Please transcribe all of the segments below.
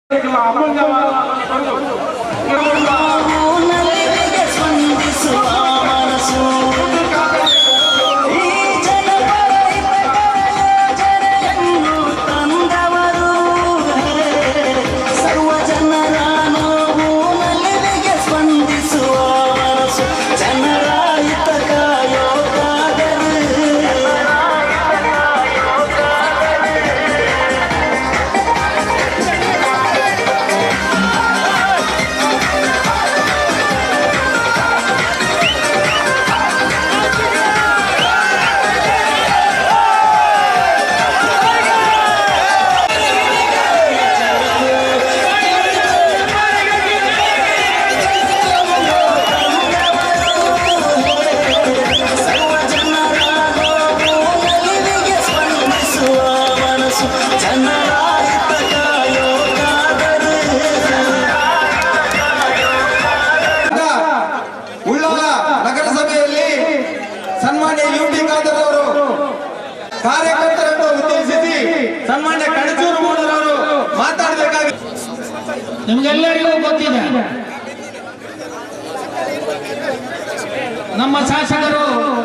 ನಲಿವಿಗೆ ಸ್ಪಂದಿಸುವ ಮನಸ್ಸು ಈ ಜನಪರ ಯೋಜನೆಯನ್ನು ತಂದವರು ಸರ್ವ ಜನರ ನೋವು ನಲಿವಿಗೆ ಸ್ಪಂದಿಸುವ ಮನಸ್ಸು ಜನರ ಹಿತ ಕಾಯೋಗಾದರು ಸರ್ವ ಜನರ ನೋವು ನಲಿವಿಗೆ ಸ್ಪಂದಿಸುವ ಮನಸ್ಸು ಜನರ ಹಿತ ಕಾಯೋಗಾದರು ಉಳ್ಳಾಲ ನಗರಸಭೆಯಲ್ಲಿ ಸನ್ಮಾನ್ಯ ಯು ಟಿ ಖಾದರ್ ಅವರು ಕಾರ್ಯಕರ್ತರನ್ನು ಉದ್ದೇಶಿಸಿ ಸನ್ಮಾನ್ಯ ಕಣಚೂರು ಮೂಡರವರು ಮಾತಾಡಬೇಕಾಗಿ ನಿಮ್ಗೆಲ್ಲರಿಗೂ ಗೊತ್ತಿದೆ ನಮ್ಮ ಶಾಸಕರು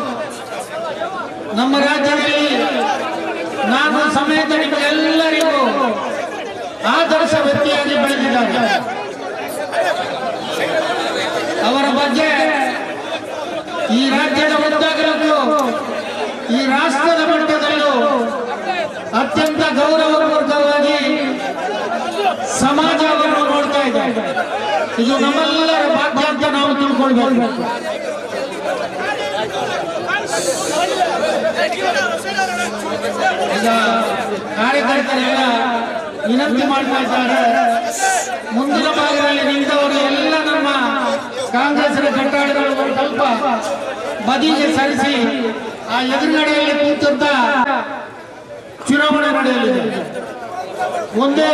ನಮ್ಮ ರಾಜ್ಯದಲ್ಲಿ ನಾನು ಸಮೇತ ನಿಮಗೆಲ್ಲರಿಗೂ ಆದರ್ಶ ವ್ಯಕ್ತಿಯಾಗಿ ಬೆಳೆದಿದ್ದಾರೆ ಅವರ ಬಗ್ಗೆ ಈ ರಾಜ್ಯದ ಉದ್ದಗಲಕ್ಕೂ ಈ ರಾಷ್ಟ್ರದ ಮಟ್ಟದಲ್ಲೂ ಅತ್ಯಂತ ಗೌರವಪೂರ್ವಕವಾಗಿ ಸಮಾಜವನ್ನು ನೋಡ್ತಾ ಇದೆ ಇದು ನಮ್ಮೆಲ್ಲರ ಭಾಗ್ಯ ಅಂತ ನಾವು ತಿಳ್ಕೊಳ್ಬೇಕು ಈಗ ಕಾರ್ಯಕರ್ತರೆಲ್ಲ ವಿನಂತಿ ಮಾಡ್ತಾ ಇದ್ದಾರೆ ಮುಂದಿನ ಭಾಗದಲ್ಲಿ ನಿಂತವರು ಎಲ್ಲ ನಮ್ಮ ಕಾಂಗ್ರೆಸ್ನ ಕಟ್ಟಾಳಗಳು ಒಂದು ಸ್ವಲ್ಪ ಬದಿಗೆ ಸರಿಸಿ ಆ ಎದುರುಗಡೆಯಲ್ಲಿ ಕೂತಂತ ಚುನಾವಣೆ ನಡೆಯಲಿದೆ ಒಂದೇ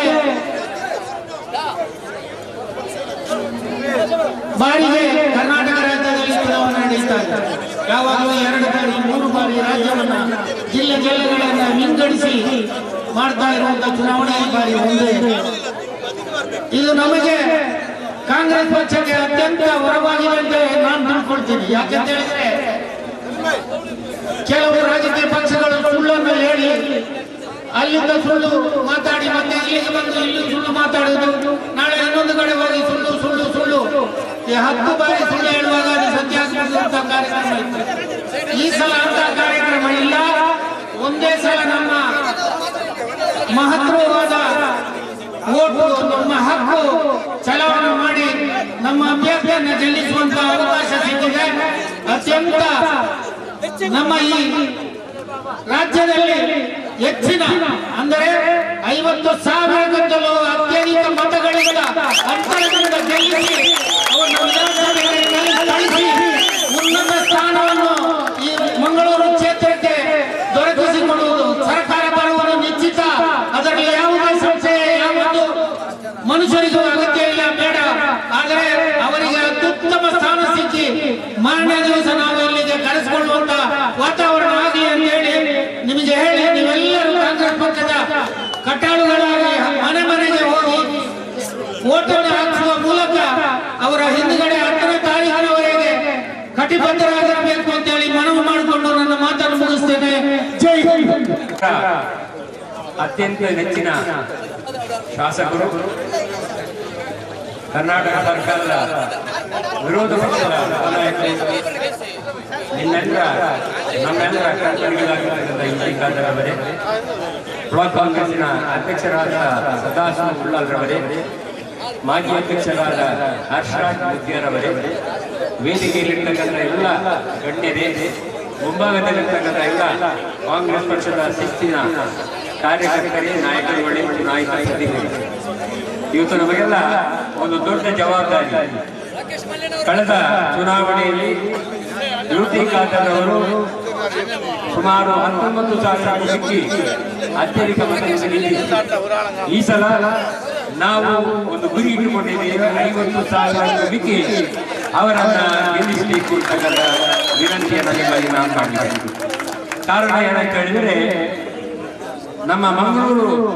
ಬಾರಿಗೆ ಕರ್ನಾಟಕ ರಾಜ್ಯದಲ್ಲಿ ಚುನಾವಣೆ ನಡೀತಾ ಇದೆ ಯಾವಾಗಲೂ ಎರಡು ಬಾರಿ ಮೂರು ಬಾರಿ ರಾಜ್ಯವನ್ನ ಜಿಲ್ಲೆ ಜಿಲ್ಲೆಗಳನ್ನ ವಿಂಗಡಿಸಿ ಮಾಡ್ತಾ ಇರುವಂತ ಚುನಾವಣೆ ಈ ಬಾರಿ ಒಂದೇ ಇದು ನಮಗೆ ಕಾಂಗ್ರೆಸ್ ಪಕ್ಷಕ್ಕೆ ಅತ್ಯಂತ ಹೊರವಾಗಿದೆ ಅಂತ ನಾನು ತಿಳ್ಕೊಳ್ತೀನಿ ಯಾಕಂತ ಹೇಳಿದ್ರೆ ಕೆಲವು ರಾಜಕೀಯ ಪಕ್ಷಗಳು ಸುಳ್ಳನ್ನು ಹೇಳಿ ಅಲ್ಲಿಂದ ಸುಳ್ಳು ಮಾತಾಡಿ ಮತ್ತೆ ಇಲ್ಲಿಗೆ ಬಂದು ಇಲ್ಲಿ ಸುಳ್ಳು ಮಾತಾಡುವುದು ನಾಳೆ ಇನ್ನೊಂದು ಕಡೆ ಹೋಗಿ ಸುಳ್ಳು ಸುಳ್ಳು ಸುಳ್ಳು ಈ ಹತ್ತು ಬಾರಿ ಸುಳ್ಳು ಹೇಳುವಾಗ ಅದು ಸತ್ಯ ಆಗ್ಬಿಡುವಂತ ಕಾರ್ಯಕ್ರಮ ಇತ್ತು ಈ ಸಲ ಅಂತ ಕಾರ್ಯಕ್ರಮ ಇಲ್ಲ ಒಂದೇ ಸಲ ನಮ್ಮ ಮಹತ್ವವಾದ ಓಟು ನಮ್ಮ ಹಕ್ಕು ಚಲಾವಣೆ ಮಾಡಿ ನಮ್ಮ ಅಭ್ಯರ್ಥಿಯನ್ನು ಗೆಲ್ಲಿಸುವಂತ ಅವಕಾಶ ಸಿಕ್ಕಿದೆ ಅತ್ಯಂತ ನಮ್ಮ ಈ ರಾಜ್ಯದಲ್ಲಿ ಹೆಚ್ಚಿನ ಅಂದರೆ ಐವತ್ತು ಸಾವಿರಕ್ಕಿಂತಲೂ ಅತ್ಯಧಿಕ ಮತಗಳಿಂದ ಅಂತರದಿಂದ ಗೆಲ್ಲಿಸಿ ಅವರನ್ನು ವಿಧಾನಸಭೆಗೆ ಕಳಿಸಿ ಉನ್ನತ ಸ್ಥಾನವನ್ನು ಈ ಮಂಗಳೂರು ಕ್ಷೇತ್ರಕ್ಕೆ ದೊರಕಿಸಿಕೊಡುವುದು ಸರ್ಕಾರ ಬರುವುದು ನಿಶ್ಚಿತ ಅದರಲ್ಲಿ ಯಾವುದೇ ಸಂಶಯ ಯಾವುದು ಮನುಷ್ಯರಿಗೂ ಅಗತ್ಯ ಇಲ್ಲ ಬೇಡ ಆದರೆ ಅವರಿಗೆ ಅತ್ಯುತ್ತಮ ಸ್ಥಾನ ಸಿಕ್ಕಿ ಮಾರನೇ ದಿವಸ ನಾವು ಇಲ್ಲಿಗೆ ಕರೆಸಿಕೊಳ್ಳುವಂತ ವಾತಾವರಣ ಆಗಲಿ ಅಂತ ಹೇಳಿ ನಿಮಗೆ ಹೇಳಿ ನೀವೆಲ್ಲರೂ ಕಾಂಗ್ರೆಸ್ ಪಕ್ಷದ ಕಟ್ಟಾಳುಗಳಾಗಿ ಮನೆ ಮನೆಗೆ ಹೋಗಿ ಓಟನ್ನು ಹಾಕಿಸುವ ಮೂಲಕ ಅವರ ಹಿಂದುಗಡೆ ಹತ್ತನೇ ತಾರೀಕಿನವರೆಗೆ ಕಟಿಬದ್ಧರಾಗಿರಬೇಕು ಅಂತ ಹೇಳಿ ಮನವಿ ಮಾಡಿಕೊಂಡು ನನ್ನ ಮಾತನ್ನು ಮುಗಿಸ್ತೇನೆ ಜೈ ಹಿಂದ್ ಅತ್ಯಂತ ನೆಚ್ಚಿನ ಶಾಸಕರು ಕರ್ನಾಟಕ ಸರ್ಕಾರದ ವಿರೋಧ ಪಕ್ಷದ ನಾಯಕರು ನಿಮ್ಮೆಲ್ಲರ ನಮ್ಮೆಲ್ಲರ ಕರ್ತವ್ಯಗಳಾಗಿರ್ತಕ್ಕಂಥ ಇಂಡಿ ಖಾದರವರೇ ಬ್ಲಾಕ್ ಕಾಂಗ್ರೆಸ್ಸಿನ ಅಧ್ಯಕ್ಷರಾದ ಸದಾಶಿವ ಉಳ್ಳಾಲ್ರವರೇ ಮಾಜಿ ಅಧ್ಯಕ್ಷರಾದ ಹರ್ಷರಾಜ್ ಮುದ್ಯಾರವರೇ ವೇದಿಕೆಯಲ್ಲಿರ್ತಕ್ಕಂಥ ಎಲ್ಲ ಗಣ್ಯರೇ ಮುಂಭಾಗದಲ್ಲಿರ್ತಕ್ಕಂಥ ಎಲ್ಲ ಕಾಂಗ್ರೆಸ್ ಪಕ್ಷದ ಶಿಸ್ತಿನ ಕಾರ್ಯಕರ್ತರೇ ನಾಯಕರುಗಳೇ ಮತ್ತು ನಾಯಕ ಪ್ರತಿನಿಧಿಗಳು ಇವತ್ತು ನಮಗೆಲ್ಲ ಒಂದು ದೊಡ್ಡ ಜವಾಬ್ದಾರಿ ಕಳೆದ ಚುನಾವಣೆಯಲ್ಲಿ ಯುಟಿ ಖಾದರ್ ಅವರು ಸುಮಾರು ಹತ್ತೊಂಬತ್ತು ಸಾವಿರ ಸಿಕ್ಕಿ ಅತ್ಯಧಿಕ ಮತಗಳನ್ನು ಗೆದ್ದಿದ್ದಾರೆ. ಈ ಸಲ ನಾವು ಒಂದು ಗುರಿ ಇಟ್ಟುಕೊಂಡಿದ್ದೇವೆ ಐವತ್ತು ಸಾವಿರ ಮಿಕ್ಕಿ ಅವರನ್ನ ಗೆಲ್ಲಿಸಬೇಕು ಅಂತಕ್ಕಂಥ ವಿನಂತಿಯನ್ನು ನಿಮ್ಮಲ್ಲಿ ನಾನು ಮಾಡಿದ್ದೇನೆ ಕಾರಣ ಏನಂತ ಹೇಳಿದರೆ ನಮ್ಮ ಮಂಗಳೂರು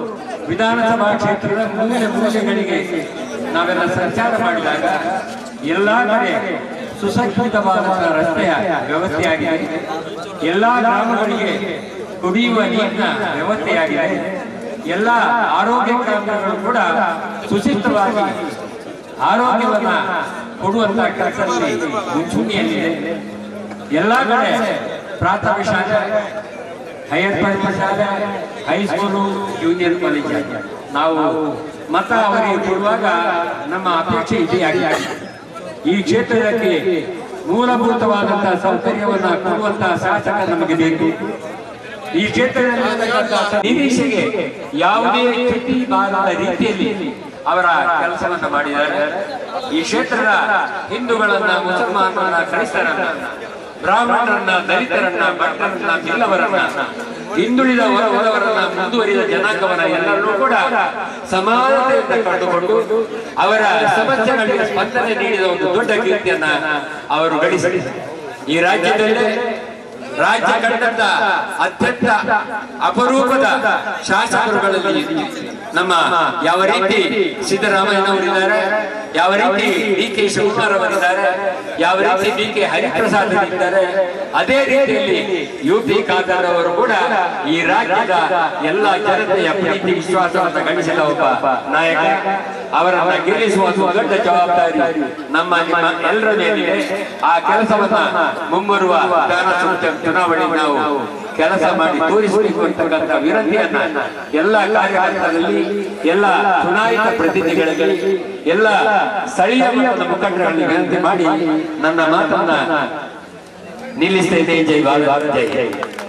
ವಿಧಾನಸಭಾ ಕ್ಷೇತ್ರದ ಮೂಲೆ ಮೂಲೆಗಳಿಗೆ ನಾವೆಲ್ಲ ಸಂಚಾರ ಮಾಡಿದಾಗ ಎಲ್ಲಾ ಕಡೆ ಸುಸಜ್ಜಿತವಾದಂತಹ ರಸ್ತೆಯ ವ್ಯವಸ್ಥೆಯಾಗಿದೆ ಎಲ್ಲಾ ಗ್ರಾಮಗಳಿಗೆ ಕುಡಿಯುವ ನೀರಿನ ವ್ಯವಸ್ಥೆಯಾಗಿದೆ ಎಲ್ಲ ಆರೋಗ್ಯ ಕೇಂದ್ರಗಳು ಕೂಡ ಸುಚಿತ್ರವಾಗಿ ಆರೋಗ್ಯವನ್ನ ಕೊಡುವಂತಹ ಕೆಲಸದಲ್ಲಿ ಮುಂಚೂಣಿಯಲ್ಲಿದೆ ಎಲ್ಲಾ ಕಡೆ ಪ್ರಾಥಮಿಕ ಶಾಲೆ ಹೈಯರ್ ಪ್ರೈಮರಿ ಶಾಲೆ ಹೈಸ್ಕೂಲು ಜೂನಿಯರ್ ಕಾಲೇಜ್ ನಾವು ಮತ ಅವರಿಗೆ ಕೊಡುವಾಗ ನಮ್ಮ ಅಪೇಕ್ಷೆ ಇದೇ ಆಗಿದೆ ಈ ಕ್ಷೇತ್ರಕ್ಕೆ ಮೂಲಭೂತವಾದಂತಹ ಸೌಕರ್ಯವನ್ನ ಕೊಡುವಂತಹ ಶಾಸಕ ನಮಗೆ ಬೇಕು ಈ ಕ್ಷೇತ್ರದಲ್ಲಿ ನಿರೀಕ್ಷೆಗೆ ಯಾವುದೇ ಚ್ಯುತಿ ಬಾರದ ರೀತಿಯಲ್ಲಿ ಅವರ ಕೆಲಸವನ್ನ ಮಾಡಿದ್ದಾರೆ ಈ ಕ್ಷೇತ್ರದ ಹಿಂದೂಗಳನ್ನ ಮುಸಲ್ಮಾನರನ್ನ ಕ್ರೈಸ್ತರನ್ನ ಬ್ರಾಹ್ಮಣರನ್ನ ದಲಿತರನ್ನ ಭಕ್ತರನ್ನ ಮಿಲ್ಲವರನ್ನ ಹಿಂದುಳಿದ ವರ್ಗದವರನ್ನ ಮುಂದುವರಿದ ಜನಾಂಗವನ್ನ ಎಲ್ಲರನ್ನೂ ಕೂಡ ಸಮಾನತೆಯಿಂದ ಕಂಡುಕೊಂಡು ಅವರ ಸಮಸ್ಯೆಗಳಿಗೆ ಸ್ಪಂದನೆ ನೀಡಿದ ಒಂದು ದೊಡ್ಡ ಕೀರ್ತಿಯನ್ನ ಅವರು ಗಳಿಸಿ ಈ ರಾಜ್ಯದಲ್ಲಿ ರಾಜ್ಯ ಕಂಡಂತ ಅತ್ಯಂತ ಅಪರೂಪದ ಶಾಸಕರುಗಳಲ್ಲಿ ನಮ್ಮ ಯಾವ ರೀತಿ ಸಿದ್ದರಾಮಯ್ಯನವರಿದ್ದಾರೆ ಯಾವ ರೀತಿ ಡಿ ಕೆ ಶಿವಕುಮಾರ್ ಅವರಿದ್ದಾರೆ ಯಾವ ರೀತಿ ಡಿ ಕೆ ಹರಿಪ್ರಸಾದ್ ಇದ್ದಾರೆ ಅದೇ ರೀತಿಯಲ್ಲಿ ಯು ಪಿ ಖಾದರ್ ಅವರು ಕೂಡ ಈ ರಾಜ್ಯದ ಎಲ್ಲ ಜನತೆಯ ಪ್ರೀತಿ ವಿಶ್ವಾಸವನ್ನು ಗಳಿಸಿದ ಒಬ್ಬ ನಾಯಕ ಅವರನ್ನ ಗೆಲ್ಲಿಸುವ ಒಂದು ದೊಡ್ಡ ಜವಾಬ್ದಾರಿ ನಮ್ಮ ನಿಮ್ಮ ಎಲ್ಲರ ಮೇಲಿದೆ ಆ ಕೆಲಸವನ್ನ ಮುಮ್ಮರುವ ವಿಧಾನಸಭೆ ಚುನಾವಣೆ ನಾವು ಕೆಲಸ ಮಾಡಿ ತೋರಿಸಬೇಕು ಅಂತಕ್ಕಂಥ ವಿನಂತಿಯನ್ನ ಎಲ್ಲ ಕಾರ್ಯಕರ್ತರಲ್ಲಿ ಎಲ್ಲ ಚುನಾಯಿತ ಪ್ರತಿನಿಧಿಗಳಲ್ಲಿ ಎಲ್ಲ ಸ್ಥಳೀಯ ಮಟ್ಟದ ಮುಖಂಡರಲ್ಲಿ ವಿನಂತಿ ಮಾಡಿ ನನ್ನ ಮಾತನ್ನ ನಿಲ್ಲಿಸ್ತೇನೆ ಜೈ ಭಾರತ್ ಜೈ ಜೈ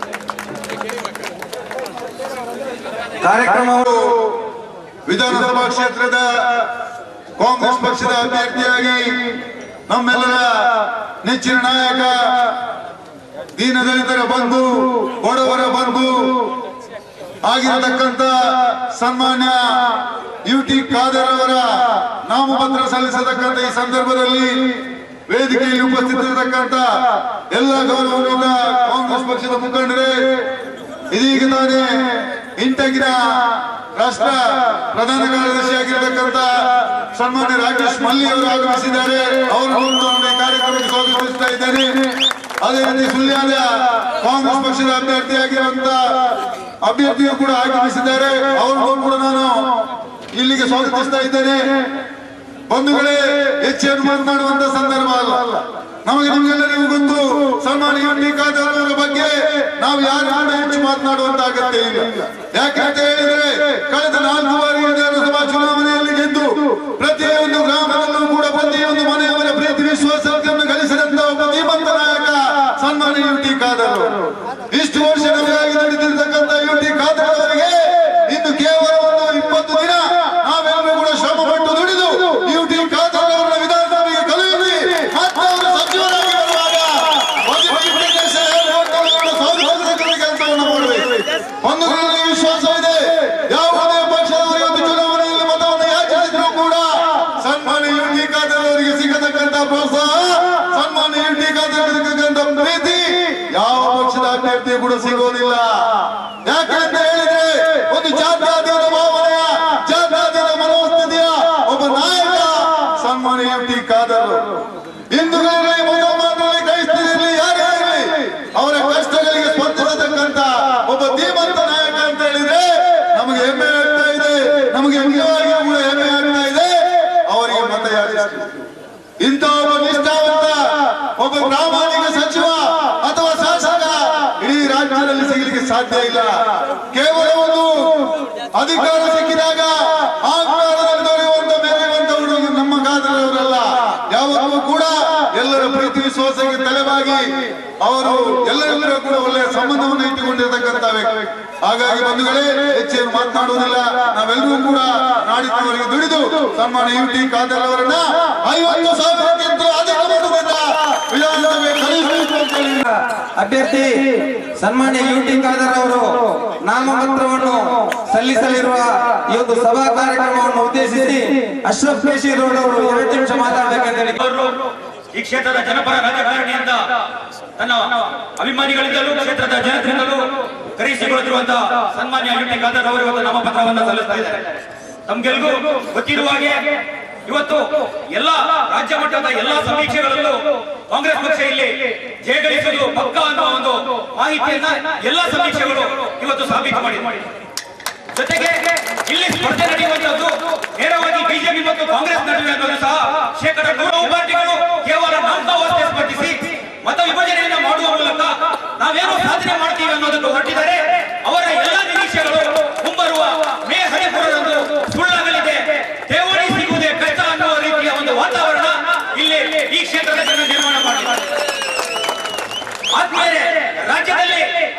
ಕಾರ್ಯಕ್ರಮವು ವಿಧಾನಸಭಾ ಕ್ಷೇತ್ರದ ಕಾಂಗ್ರೆಸ್ ಪಕ್ಷದ ಅಭ್ಯರ್ಥಿಯಾಗಿ ನಮ್ಮೆಲ್ಲರ ನೆಚ್ಚಿನ ನಾಯಕ ದೀನದಲಿತರ ಬಂಧು ಬಡವರ ಬಂಧು ಆಗಿರತಕ್ಕಂತ ಸನ್ಮಾನ್ಯ ಯು ಟಿ ಖಾದರ್ ಅವರ ನಾಮಪತ್ರ ಸಲ್ಲಿಸತಕ್ಕಂತ ಈ ಸಂದರ್ಭದಲ್ಲಿ ವೇದಿಕೆಯಲ್ಲಿ ಉಪಸ್ಥಿತರಿರತಕ್ಕಂತ ಎಲ್ಲ ಗೌರವದಿಂದ ಕಾಂಗ್ರೆಸ್ ಪಕ್ಷದ ಮುಖಂಡರೇ ಇದೀಗ ತಾನೇ ಇಂಟಗಿನ ರಾಷ್ಟ್ರ ಪ್ರಧಾನ ಕಾರ್ಯದರ್ಶಿಯಾಗಿರ್ತಕ್ಕಂಥ ಸನ್ಮಾನ್ಯ ರಾಕೇಶ್ ಮಲ್ಲಿ ಅವರು ಆಗಮಿಸಿದ್ದಾರೆ ಅವರನ್ನು ನಾನು ಈ ಕಾರ್ಯಕ್ರಮಕ್ಕೆ ಸ್ವಾಗತಿಸ್ತಾ ಇದ್ದೇನೆ ಅದೇ ರೀತಿ ಸುಳ್ಯದ ಕಾಂಗ್ರೆಸ್ ಪಕ್ಷದ ಅಭ್ಯರ್ಥಿಯಾಗಿರುವಂತ ಅಭ್ಯರ್ಥಿಯು ಕೂಡ ಆಗಮಿಸಿದ್ದಾರೆ ಅವರನ್ನು ಕೂಡ ನಾನು ಇಲ್ಲಿಗೆ ಸ್ವಾಗತಿಸ್ತಾ ಇದ್ದೇನೆ ಬಂಧುಗಳೇ ಹೆಚ್ಚೇನು ಮಾತನಾಡುವಂತ ಸಂದರ್ಭ ಅಲ್ಲ ನಮಗೆ ನಿಮ್ಗೆಲ್ಲರಿಗೂ ಗೊತ್ತು ಸನ್ಮಾನ ಎಂ ಡಿ ಖಾದರ್ ಅವರ ಬಗ್ಗೆ ನಾವು ಯಾರು ಕೂಡ ಹೆಚ್ಚು ಮಾತನಾಡುವಂತ ಅಗತ್ಯ ಇಲ್ಲ ಯಾಕಂತ ಹೇಳಿದ್ರೆ ಕಳೆದ ನಾಲ್ಕು ಬಾರಿ ವಿಧಾನಸಭಾ ಚುನಾವಣೆಯಲ್ಲಿ ಗೆದ್ದು ಪ್ರತಿಯೊಂದು ಗ್ರಾಮದಲ್ಲೂ ಕೂಡ ಪ್ರತಿಯೊಂದು ಮನೆಯವರ ಪ್ರೀತಿ ವಿಶ್ವಾಸವನ್ನು ಗಳಿಸಿದಂತ ಒಬ್ಬ ಧೀಮಂತ ನಾಯಕ ಸನ್ಮಾನ ಯು ಟಿ ಖಾದರ್ ಅವರು. ಇಷ್ಟು ವರ್ಷ ನಮಗಾಗಿ ನಡೆದಿರ್ತಕ್ಕಂಥ ಯು ಟಿ ಖಾದರ್ ಅವರಿಗೆ ಇನ್ನು ಕೇವಲ ಒಂದು ಇಪ್ಪತ್ತು ದಿನ ನಾವೆಲ್ಲರೂ ಕೂಡ ಶ್ರಮ ಪಟ್ಟು ದುಡಿದು ಯು ಟಿ ಖಾದರ್ ಅವರನ್ನ ವಿಧಾನಸಭೆಗೆ ಕಳುಹಿಸಿ ಮತ್ತೆ ಅವರು ಸಚಿವರಾಗಿ ಬರುವಾಗ ವಜೀಫೆ ಅವರನ್ನ ಸ್ವಾಗತಿಸತಕ್ಕಂಥ ಕೆಲಸವನ್ನು ಮಾಡಬೇಕು ಒಂದು ಕಡೆ ವಿಶ್ವಾಸವಿದೆ ಯಾವುದೇ ಪಕ್ಷದವರು ಇವತ್ತು ಚುನಾವಣೆಯಲ್ಲಿ ಮತವನ್ನು ಯಾಚಿಸಿದ್ರು ಕೂಡ ಸನ್ಮಾನ್ಯ ಯು ಟಿ ಖಾದರ್ ಅವರಿಗೆ ಸಿಗತಕ್ಕಂಥ ಪ್ರೋತ್ಸಾಹ ಸನ್ಮಾನ್ಯ ಯು ಟಿ ಖಾದರ್ ಅವರಿಗೆ ಸಿಗತಕ್ಕಂಥ ಪ್ರೀತಿ ಯಾವ ಪಕ್ಷದ ಅಭ್ಯರ್ಥಿ ಕೂಡ ಸಿಗೋದಿಲ್ಲ ಯಾಕಂತ ಹೇಳಿದ್ರೆ ಒಂದು ಜಾತ್ಯಾತೀತ ಭಾವನೆಯ ಜಾತ್ಯಾತೀತ ಮನೋಸ್ಥಿತಿಯ ಒಬ್ಬ ನಾಯಕ ಸನ್ಮಾನ್ಯ ಎಂ ಟಿ ಖಾದರ್ ಹಿಂದೂಗಳಲ್ಲಿ ಮುಸಲ್ಮಾನರಲ್ಲಿ ಕ್ರೈಸ್ತರಲ್ಲಿ ಯಾರೇ ಇರಲಿ ಅವರ ಕಷ್ಟಗಳಿಗೆ ಸ್ಪಂದಿಸತಕ್ಕಂತ ಒಬ್ಬ ಧೀಮಂತ ನಾಯಕ ಅಂತ ಹೇಳಿದ್ರೆ ನಮಗೆ ಹೆಮ್ಮೆ ಆಗ್ತಾ ಇದೆ ನಮಗೆ ನಿಜವಾಗಿಯೂ ಕೂಡ ಹೆಮ್ಮೆ ಆಗ್ತಾ ಇದೆ ಅವರಿಗೆ ಮತ ಯಾಚಿಸ್ತೀವಿ ಇಂಥ ಒಬ್ಬ ನಿಷ್ಠಾವಂತ ಒಬ್ಬ ಪ್ರಾಮಾಣಿಕ ಸಚಿವ ಅಥವಾ ಶಾಸಕ ಇಡೀ ರಾಜ್ಯದಲ್ಲಿ ಸಿಗಲಿಕ್ಕೆ ಸಾಧ್ಯ ಇಲ್ಲ ಕೇವಲ ಒಂದು ಅಧಿಕಾರ ಸಿಕ್ಕಿದಾಗ ಆಹ್ಲಾದದಲ್ಲಿ ದೊರೆಯುವಂತ ಮೆರೆಯುವಂತ ಹುಡುಗ ನಮ್ಮ ಖಾದರವರಲ್ಲ ಯಾವಾಗಲೂ ಕೂಡ ಎಲ್ಲರ ಪ್ರೀತಿ ವಿಶ್ವಾಸಕ್ಕೆ ತಲೆಬಾಗಿ ಅವರು ಎಲ್ಲರೆಲ್ಲರೂ ಕೂಡ ಒಳ್ಳೆಯ ಸಂಬಂಧವನ್ನು ಇಟ್ಟುಕೊಂಡಿರತಕ್ಕಂತ ವ್ಯಕ್ತಿ ಹಾಗಾಗಿ ಬಂಧುಗಳೇ ಹೆಚ್ಚೇನು ಮಾತನಾಡುವುದಿಲ್ಲ ನಾವೆಲ್ಲರೂ ಕೂಡ ನಾಡಿನವರಿಗೆ ದುಡಿದು ಸನ್ಮಾನ ಯು ಟಿ ಖಾದರ್ ಅವರನ್ನ ಐವತ್ತು ಸಾವಿರಕ್ಕಿಂತ ಅಧಿಕ ಮತದಿಂದ ವಿಧಾನಸಭೆ ಕಳುಹಿಸಬೇಕು ಅಂತ ಹೇಳಿ ಅಭ್ಯರ್ಥಿ ಸನ್ಮಾನ್ಯ ಯು ಟಿ ಖಾದರ್ ಅವರು ನಾಮಪತ್ರವನ್ನು ಸಲ್ಲಿಸಲಿರುವ ಈ ಒಂದು ಸಭಾ ಕಾರ್ಯಕ್ರಮವನ್ನು ಉದ್ದೇಶಿಸಿ ಅಶ್ರಫ್ ಕೇಶಿ ರೋಡ್ ಅವರು ಎರಡು ನಿಮಿಷ ಮಾತಾಡಬೇಕಂತ ಹೇಳಿ ಅವರು ಈ ಕ್ಷೇತ್ರದ ಜನಪರ ರಾಜಕಾರಣಿಯಿಂದ ತನ್ನ ಅಭಿಮಾನಿಗಳಿಂದಲೂ ಕ್ಷೇತ್ರದ ಜನತೆಯಿಂದಲೂ ಕರೆಸಿಕೊಳ್ಳುತ್ತಿರುವಂತಹ ಸನ್ಮಾನ್ಯ ಯು ಟಿ ಖಾದರ್ ಅವರು ಇವತ್ತು ನಾಮಪತ್ರವನ್ನು ಸಲ್ಲಿಸ್ತಾ ಇದ್ದಾರೆ ತಮ್ಗೆಲ್ಗೂ ಗೊತ್ತಿರುವ ಹಾಗೆ ಇವತ್ತು ಎಲ್ಲ ರಾಜ್ಯ ಮಟ್ಟದ ಎಲ್ಲ ಸಮೀಕ್ಷೆಗಳಲ್ಲೂ ಕಾಂಗ್ರೆಸ್ ಪಕ್ಷ ಇಲ್ಲಿ ಜಯಗಳಿಸುವುದು ಪಕ್ಕ ಅನ್ನೋ ಒಂದು ಮಾಹಿತಿಯನ್ನ ಎಲ್ಲ ಸಮೀಕ್ಷೆಗಳು ಇವತ್ತು ಸಾಬೀತು ಮಾಡಿದೆ ಜೊತೆಗೆ ಇಲ್ಲಿ ಸ್ಪರ್ಧೆ ನಡೆಯುವಂತದ್ದು ನೇರವಾಗಿ ಬಿಜೆಪಿ ಮತ್ತು ಕಾಂಗ್ರೆಸ್ ನಡುವೆ ಅನ್ನೋದು ಸಹ ಶೇಕಡ ನೂರ ಪಾರ್ಟಿಗಳು ಕೇವಲ ನಾಮಕಾವಸ್ಥೆ ಸ್ಪರ್ಧಿಸಿ ಮತ ವಿಭಜನೆಯನ್ನ ಮಾಡುವ ಮೂಲಕ ನಾವೇನೋ ಸಾಧನೆ ಮಾಡ್ತೀವಿ ಅನ್ನೋದನ್ನು ಹೊರಟಿದ್ದಾರೆ ಅವರ ಎಲ್ಲ ನಿರೀಕ್ಷೆಗಳು ಮುಂಬರುವ ಮೇ ಹದಿಮೂರರಂದು ಸುಳ್ಳಾಗಲಿದೆ ಠೇವಣಿ ಸಿಗುವುದೇ ಕಷ್ಟ ಅನ್ನುವ ರೀತಿಯ ಒಂದು ವಾತಾವರಣ ಇಲ್ಲಿ ಈ ಕ್ಷೇತ್ರದ ಜನ ನಿರ್ಮಾಣ ಮಾಡಿದ್ದಾರೆ ಆದ್ಮೇಲೆ ರಾಜ್ಯದಲ್ಲಿ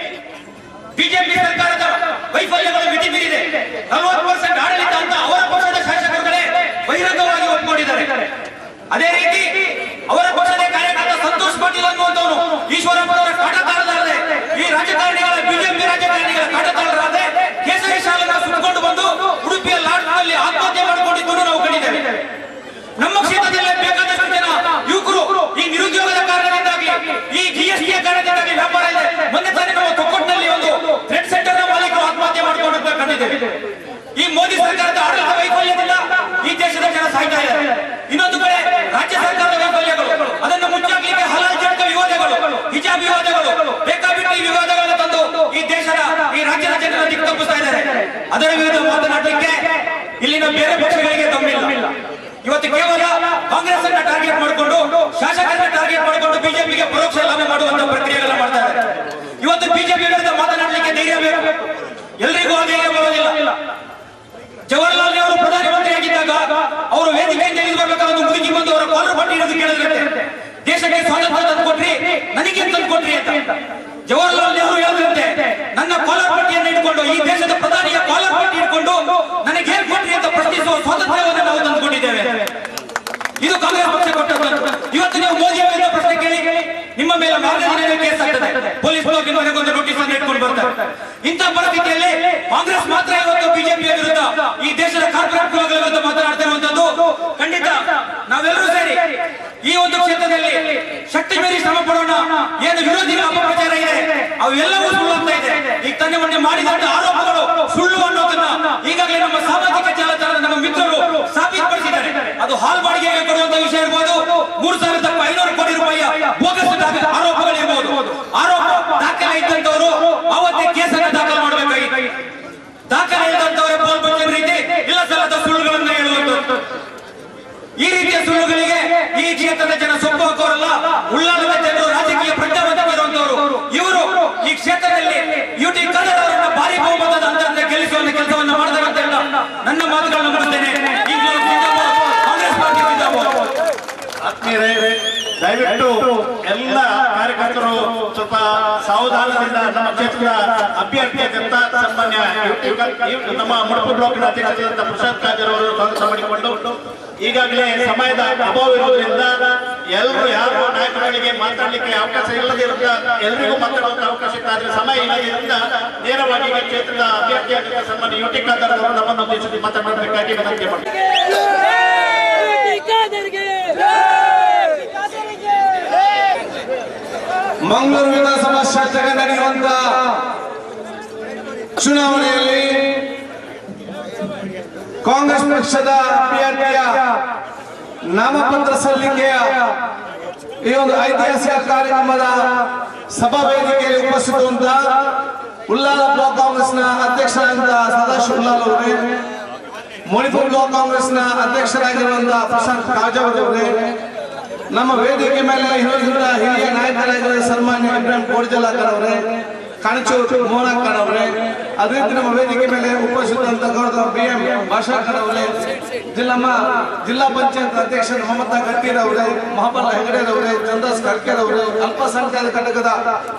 ಬಿಜೆಪಿ ಸರ್ಕಾರದ ವೈಫಲ್ಯಗಳು ಮಿತಿ ಮೀರಿದೆ ನಲವತ್ತು ಪರ್ಸೆಂಟ್ ಆಡಳಿತ ಅಂತ ಅವರ ಪಕ್ಷದ ಶಾಸಕರುಗಳೇ ಬಹಿರಂಗವಾಗಿ ಒಪ್ಪಿಕೊಂಡಿದ್ದಾರೆ ಅದೇ ರೀತಿ ಅವರ ಪಕ್ಷದ ಕಾರ್ಯಕರ್ತ ಸಂತೋಷ್ ಪಾಟೀಲ್ ಅನ್ನುವಂಥವನು ಈಶ್ವರಪ್ಪನವರ ಕಾಟತಾಳದಾರದೆ ಈ ರಾಜಕಾರಣಿಗಳ ಬಿಜೆಪಿ ರಾಜಕಾರಣಿಗಳ ಕಾಟತಾಳರಾದೆ ಕೇಸರಿ ಶಾಲೆನ ಸುತ್ತಕೊಂಡು ಬಂದು ಉಡುಪಿಯ ಲಾಡ್ನಲ್ಲಿ ಆತ್ಮಹತ್ಯೆ ಮಾಡಿಕೊಂಡಿದ್ದು ನಾವು ಕಂಡಿದ್ದೇವೆ ನಮ್ಮ ಕ್ಷೇತ್ರದಲ್ಲಿ ಬೇಕಾದಷ್ಟು ಜನ ಯುವಕರು ಈ ನಿರುದ್ಯೋಗದ ಕಾರಣದಿಂದಾಗಿ ಈ ಜಿಎಸ್ಟಿ ಕಾರಣದಿಂದಾಗಿ ವ್ಯಾಪಾರ ಇದೆ ಮೊನ್ನೆ ತಾನೇ ನಾವು ತೊಕ್ಕೊಟ್ಟಿನಲ್ಲಿ ಒಂದು ಥ್ರೆಡ್ ಸೆಂಟರ್ ನ ಮಾಲೀಕರು ಆತ್ಮಹತ್ಯೆ ಮಾಡಿಕೊಂಡು ಕಂಡಿದ್ದೇವೆ ಈ ಮೋದಿ ಸರ್ಕಾರದ ಆಡಳಿತ ವೈಫಲ್ಯದಿಂದ ಈ ದೇಶದ ಜನ ಸಾಯ್ತಾ ಇದ್ದಾರೆ ಇನ್ನೊಂದು ಕಡೆ ರಾಜ್ಯ ಸರ್ಕಾರದ ವೈಫಲ್ಯಗಳು ಅದನ್ನು ಮುಚ್ಚಾಕ್ಲಿಕ್ಕೆ ಹಲಾಲ್ ಜಡ್ಕ ವಿವಾದಗಳು ಹಿಜಾಬ್ ವಿವಾದಗಳು ಬೇಕಾಬಿಟ್ಟಿ ವಿವಾದಗಳನ್ನು ತಂದು ಈ ದೇಶದ ಈ ರಾಜ್ಯದ ಜನರ ದಿಕ್ಕು ತಪ್ಪಿಸ್ತಾ ಇದ್ದಾರೆ ಅದರ ವಿರುದ್ಧ ಮಾತನಾಡಲಿಕ್ಕೆ ಇಲ್ಲಿನ ಬೇರೆ ಪಕ್ಷಗಳಿಗೆ ತಮ್ಮಿಲ್ಲ ಇವತ್ತು ಕೇವಲ ಕಾಂಗ್ರೆಸ್ ಅನ್ನ ಟಾರ್ಗೆಟ್ ಮಾಡಿಕೊಂಡು ಶಾಸಕರನ್ನ ಟಾರ್ಗೆಟ್ ಮಾಡಿಕೊಂಡು ಬಿಜೆಪಿಗೆ ಪರೋಕ್ಷ ಲಾಭ ಮಾಡುವಂತ ಪ್ರಕ್ರಿಯೆಗಳನ್ನ ಮಾಡ್ತಾ ಇದ್ದಾರೆ ಇವತ್ತು ಬಿಜೆಪಿ ವಿರುದ್ಧ ಮಾತನಾಡಲಿಕ್ಕೆ ಧೈರ್ಯ ಬೇಕು ಎಲ್ರಿಗೂ ಆ ಧೈರ್ಯ ಬರೋದಿಲ್ಲ ಜವಾಹರ್ಲಾಲ್ ನೆಹರು ಪ್ರಧಾನಮಂತ್ರಿಯಾಗಿದ್ದಾಗ ಅವರು ವೇದಿಕೆಯಿಂದ ಇಳಿದು ಬರ್ಬೇಕಾದ್ರೆ ಒಂದು ಮುದುಕಿ ಬಂದು ಅವರ ಕಾಲರ್ ಪಟ್ಟಿ ಹಿಡಿದು ಕೇಳಿದ್ರಂತೆ ದೇಶಕ್ಕೆ ಸ್ವಾತಂತ್ರ್ಯ ತಂದು ಕೊಟ್ರಿ ನನಗೆ ತಂದು ಕೊಟ್ರಿ ಅಂತ ಜವಾಹರ್ಲಾಲ್ ನೆಹರು ಹೇಳಿದ್ರಂತೆ ನನ್ನ ಕಾಲರ್ ಪಟ್ಟಿಯನ್ನು ಇಟ್ಕೊಂಡು ಈ ದೇಶದ ಪ್ರಧಾನಿಯ ಕಾಲರ್ ಪಟ್ಟಿ ಇಟ್ಕೊಂಡು ನನಗೆ ಏನ್ ಕೊಟ್ರಿ ಅಂತ ಪ್ರಶ್ನಿಸುವ ಸ್ವಾತಂತ್ರ್ಯವನ್ನು ನಾವು ತಂದುಕೊಂಡಿದ್ದೇವೆ ಇದು ಕಾಂಗ್ರೆಸ್ ಪಕ್ಷ ಕೊಟ್ಟದ್ದು ಇವತ್ತು ನೀವು ಮೋದಿ ಅವರಿಂದ ಪ್ರಶ್ನೆ ಕೇಳಿ ನಿಮ್ಮ ಮೇಲೆ ಮಾರ್ಗದರ್ಶನ ಕೇಸ್ ಆಗ್ತದೆ ಪೊಲೀಸ್ ಬ್ಲಾಕ್ ಒಂದು ನೋಟಿಸ್ ಅನ್ನು ಇಟ್ಕೊಂಡು ಬರ್ತಾರೆ ಇಂಥ ಪರಿಸ್ಥಿತಿಯಲ್ಲಿ ಕಾಂಗ್ರೆಸ್ ಮಾತ್ರ ಇವತ್ತು ಬಿಜೆಪಿಯ ವಿರುದ್ಧ ಈ ದೇಶದ ಕಾರ್ಪೊರೇಟ್ ಕುಲಗಳ ವಿರುದ್ಧ ಮಾತನಾಡ್ತಾ ಇರುವಂತದ್ದು ಖಂಡಿತ ನಾವೆಲ್ಲರೂ ಸೇರಿ ಈ ಒಂದು ಕ್ಷೇತ್ರದಲ್ಲಿ ಶಕ್ತಿ ಮೀರಿ ಶ್ರಮ ಪಡೋಣ ಏನು ವಿರೋಧಿಗಳ ಅಪಪ್ರಚಾರ ಇದೆ ಅವೆಲ್ಲವೂ ಸುಳ್ಳಾಗ್ತಾ ಇದೆ ಈಗ ತಾನೇ ಮೊನ್ನೆ ಮಾಡಿದಂತ ಆರೋಪಗಳು ಸುಳ್ಳು ಅನ್ನೋದನ್ನ ಈಗಾಗಲೇ ನಮ್ಮ ಸಾಮಾಜಿಕ ಜಾಲತಾಣದ ನಮ್ಮ ಮಿತ್ರರು ಸಾಬೀತುಪಡಿಸಿದ್ದಾರೆ ಅದು ಹಾಲ್ ಬಾಡಿಗೆಗೆ ಕೊಡುವಂತ ವಿಷಯ ಇರ್ಬೋದು ಮೂರು ಸಾವಿರದ ಐನೂರು ಕೋಟಿ ರೂಪಾಯಿಯ ಬೋಗಸ್ ದಾಖಲೆ ಆರೋಪಗಳಿರ್ಬೋದು ಆರೋಪ ದಾಖಲೆ ಇದ್ದಂತವರು ಅವತ್ತೇ ಕೇಸನ್ನು ದಾಖಲು ಮಾಡಬೇಕಾಗಿ ದಾಖಲೆ ಇದ್ದಂತವರೇ ಪಾಲ್ಗೊಂಡ ರೀತಿ ಇಲ್ಲ ಸಲ್ಲದ ಸುಳ್ಳುಗಳನ್ನು ಹೇಳುವಂತ ಈ ರೀತಿಯ ಸುಳ್ಳುಗಳಿಗೆ ಈ ಕ್ಷೇತ್ರದ ಜನ ಸೊಪ್ಪು ಹಾಕೋರಲ್ಲ ಉಳ್ಳಾಲದ ಜನರು ರಾಜಕೀಯ ಪ್ರಜ್ಞಾವಂತರಿರುವಂತವರು ಇವರು ಈ ಕ್ಷೇತ್ರದಲ್ಲಿ ಯು ಟಿ ಕನ್ನಡ ಅವರನ್ನ ಭಾರಿ ಬಹುಮತದ ಅಂತರದಿಂದ ಗೆಲ್ಲಿಸುವಂತ ಕೆಲಸವನ್ನ ಮಾಡ್ತಾರೆ ಅಂತ ಹೇಳ ನನ್ನ ಮಾತುಗಳನ್ನು ಮುಗಿಸ್ತೇನೆ ಈಗಲೂ ಜಿಂದಾಬಾದ್, ಕಾಂಗ್ರೆಸ್ ಪಾರ್ಟಿ ಜಿಂದಾಬಾದ್. ಆತ್ಮೀಯರೇ ದಯವಿಟ್ಟು ಎಲ್ಲ ಕಾರ್ಯಕರ್ತರು ಸ್ವಲ್ಪ ಸಾವಧಾನದಿಂದ ನಮ್ಮ ಕ್ಷೇತ್ರದ ಅಭ್ಯರ್ಥಿಯಾದಂತ ಸನ್ಮಾನ್ಯ ನಮ್ಮ ಮುಡುಪು ಬ್ಲಾಕ್ನ ಅಧ್ಯಕ್ಷರಾದಂತ ಪ್ರಸಾದ್ ಕಾಜರ್ ಅವರು ಸ್ವಾಗತ ಮಾಡಿಕೊಂಡು ಈಗಾಗಲೇ ಸಮಯದ ಅಭಾವ ಇರುವುದರಿಂದ ಎಲ್ಲರೂ ಯಾರು ನಾಯಕರುಗಳಿಗೆ ಮಾತಾಡಲಿಕ್ಕೆ ಅವಕಾಶ ಇಲ್ಲದಿರುತ್ತ ಎಲ್ಲರಿಗೂ ಮಾತಾಡುವಂತ ಅವಕಾಶ ಇತ್ತು ಆದ್ರೆ ಸಮಯ ಇಲ್ಲದಿದ್ದರಿಂದ ನೇರವಾಗಿ ಈ ಕ್ಷೇತ್ರದ ಅಭ್ಯರ್ಥಿಯಾದಂತ ಸನ್ಮಾನ್ಯ ಯು ಟಿ ಖಾದರ್ ಅವರು ನಮ್ಮನ್ನು ಉದ್ದೇಶಿಸಿ ಮಾತನಾಡಬೇಕಾಗಿ ವಿನಂತಿ ಮಾಡ್ತೀನಿ ಮಂಗಳೂರು ವಿಧಾನಸಭಾ ಕ್ಷೇತ್ರಕ್ಕೆ ನಡೆಯುವಂತ ಚುನಾವಣೆಯಲ್ಲಿ ಕಾಂಗ್ರೆಸ್ ಪಕ್ಷದ ಅಭ್ಯರ್ಥಿಯ ನಾಮಪತ್ರ ಸಲ್ಲಿಕೆಯ ಈ ಒಂದು ಐತಿಹಾಸಿಕ ಕಾರ್ಯಕ್ರಮದ ಸಭಾ ವೇದಿಕೆಯಲ್ಲಿ ಉಪಸ್ಥಿತವಂತ ಉಲ್ಲಾಲ ಬ್ಲಾಕ್ ಕಾಂಗ್ರೆಸ್ನ ಅಧ್ಯಕ್ಷರಾದಂತ ಸದಾಶಿವ ಉಲ್ಲಾಲ್ ಅವರೇ ಮಣಿಪುರ್ ಬ್ಲಾಕ್ ಕಾಂಗ್ರೆಸ್ನ ಅಧ್ಯಕ್ಷರಾಗಿರುವಂತಹ ಪ್ರಶಾಂತ್ ಕಾಜಾವರ್ ಅವರೇ ನಮ್ಮ ವೇದಿಕೆ ಮೇಲೆ ಇರುವಂತ ಹಿರಿಯ ನಾಯಕರಾಗಿರುವ ಸನ್ಮಾನ್ಯ ಇಬ್ರಾಹಿಂ ಕೋಡ್ಜಲಾಕರ್ ಅವರೇ ಕಣಚೂರು ಮೋನಾಕರ್ ಅವರೇ ಅದೇ ರೀತಿ ನಮ್ಮ ವೇದಿಕೆ ಮೇಲೆ ಉಪಸ್ಥಿತಂತ ಗೌರವ ಬಿ ಎಂ ಭಾಷಾಕರ್ ಅವರೇ ಜಿಲ್ಲಾ ಜಿಲ್ಲಾ ಪಂಚಾಯತ್ ಅಧ್ಯಕ್ಷ ಮಮತಾ ಗಟ್ಟೀರ್ ಅವರೇ ಮೊಹಮ್ಮದ್ ಹೆಗಡೆ ಅವರೇ ಚಂದಾಸ್ ಕರ್ಕೇರ್ ಅವರೇ ಅಲ್ಪಸಂಖ್ಯಾತ ಘಟಕದ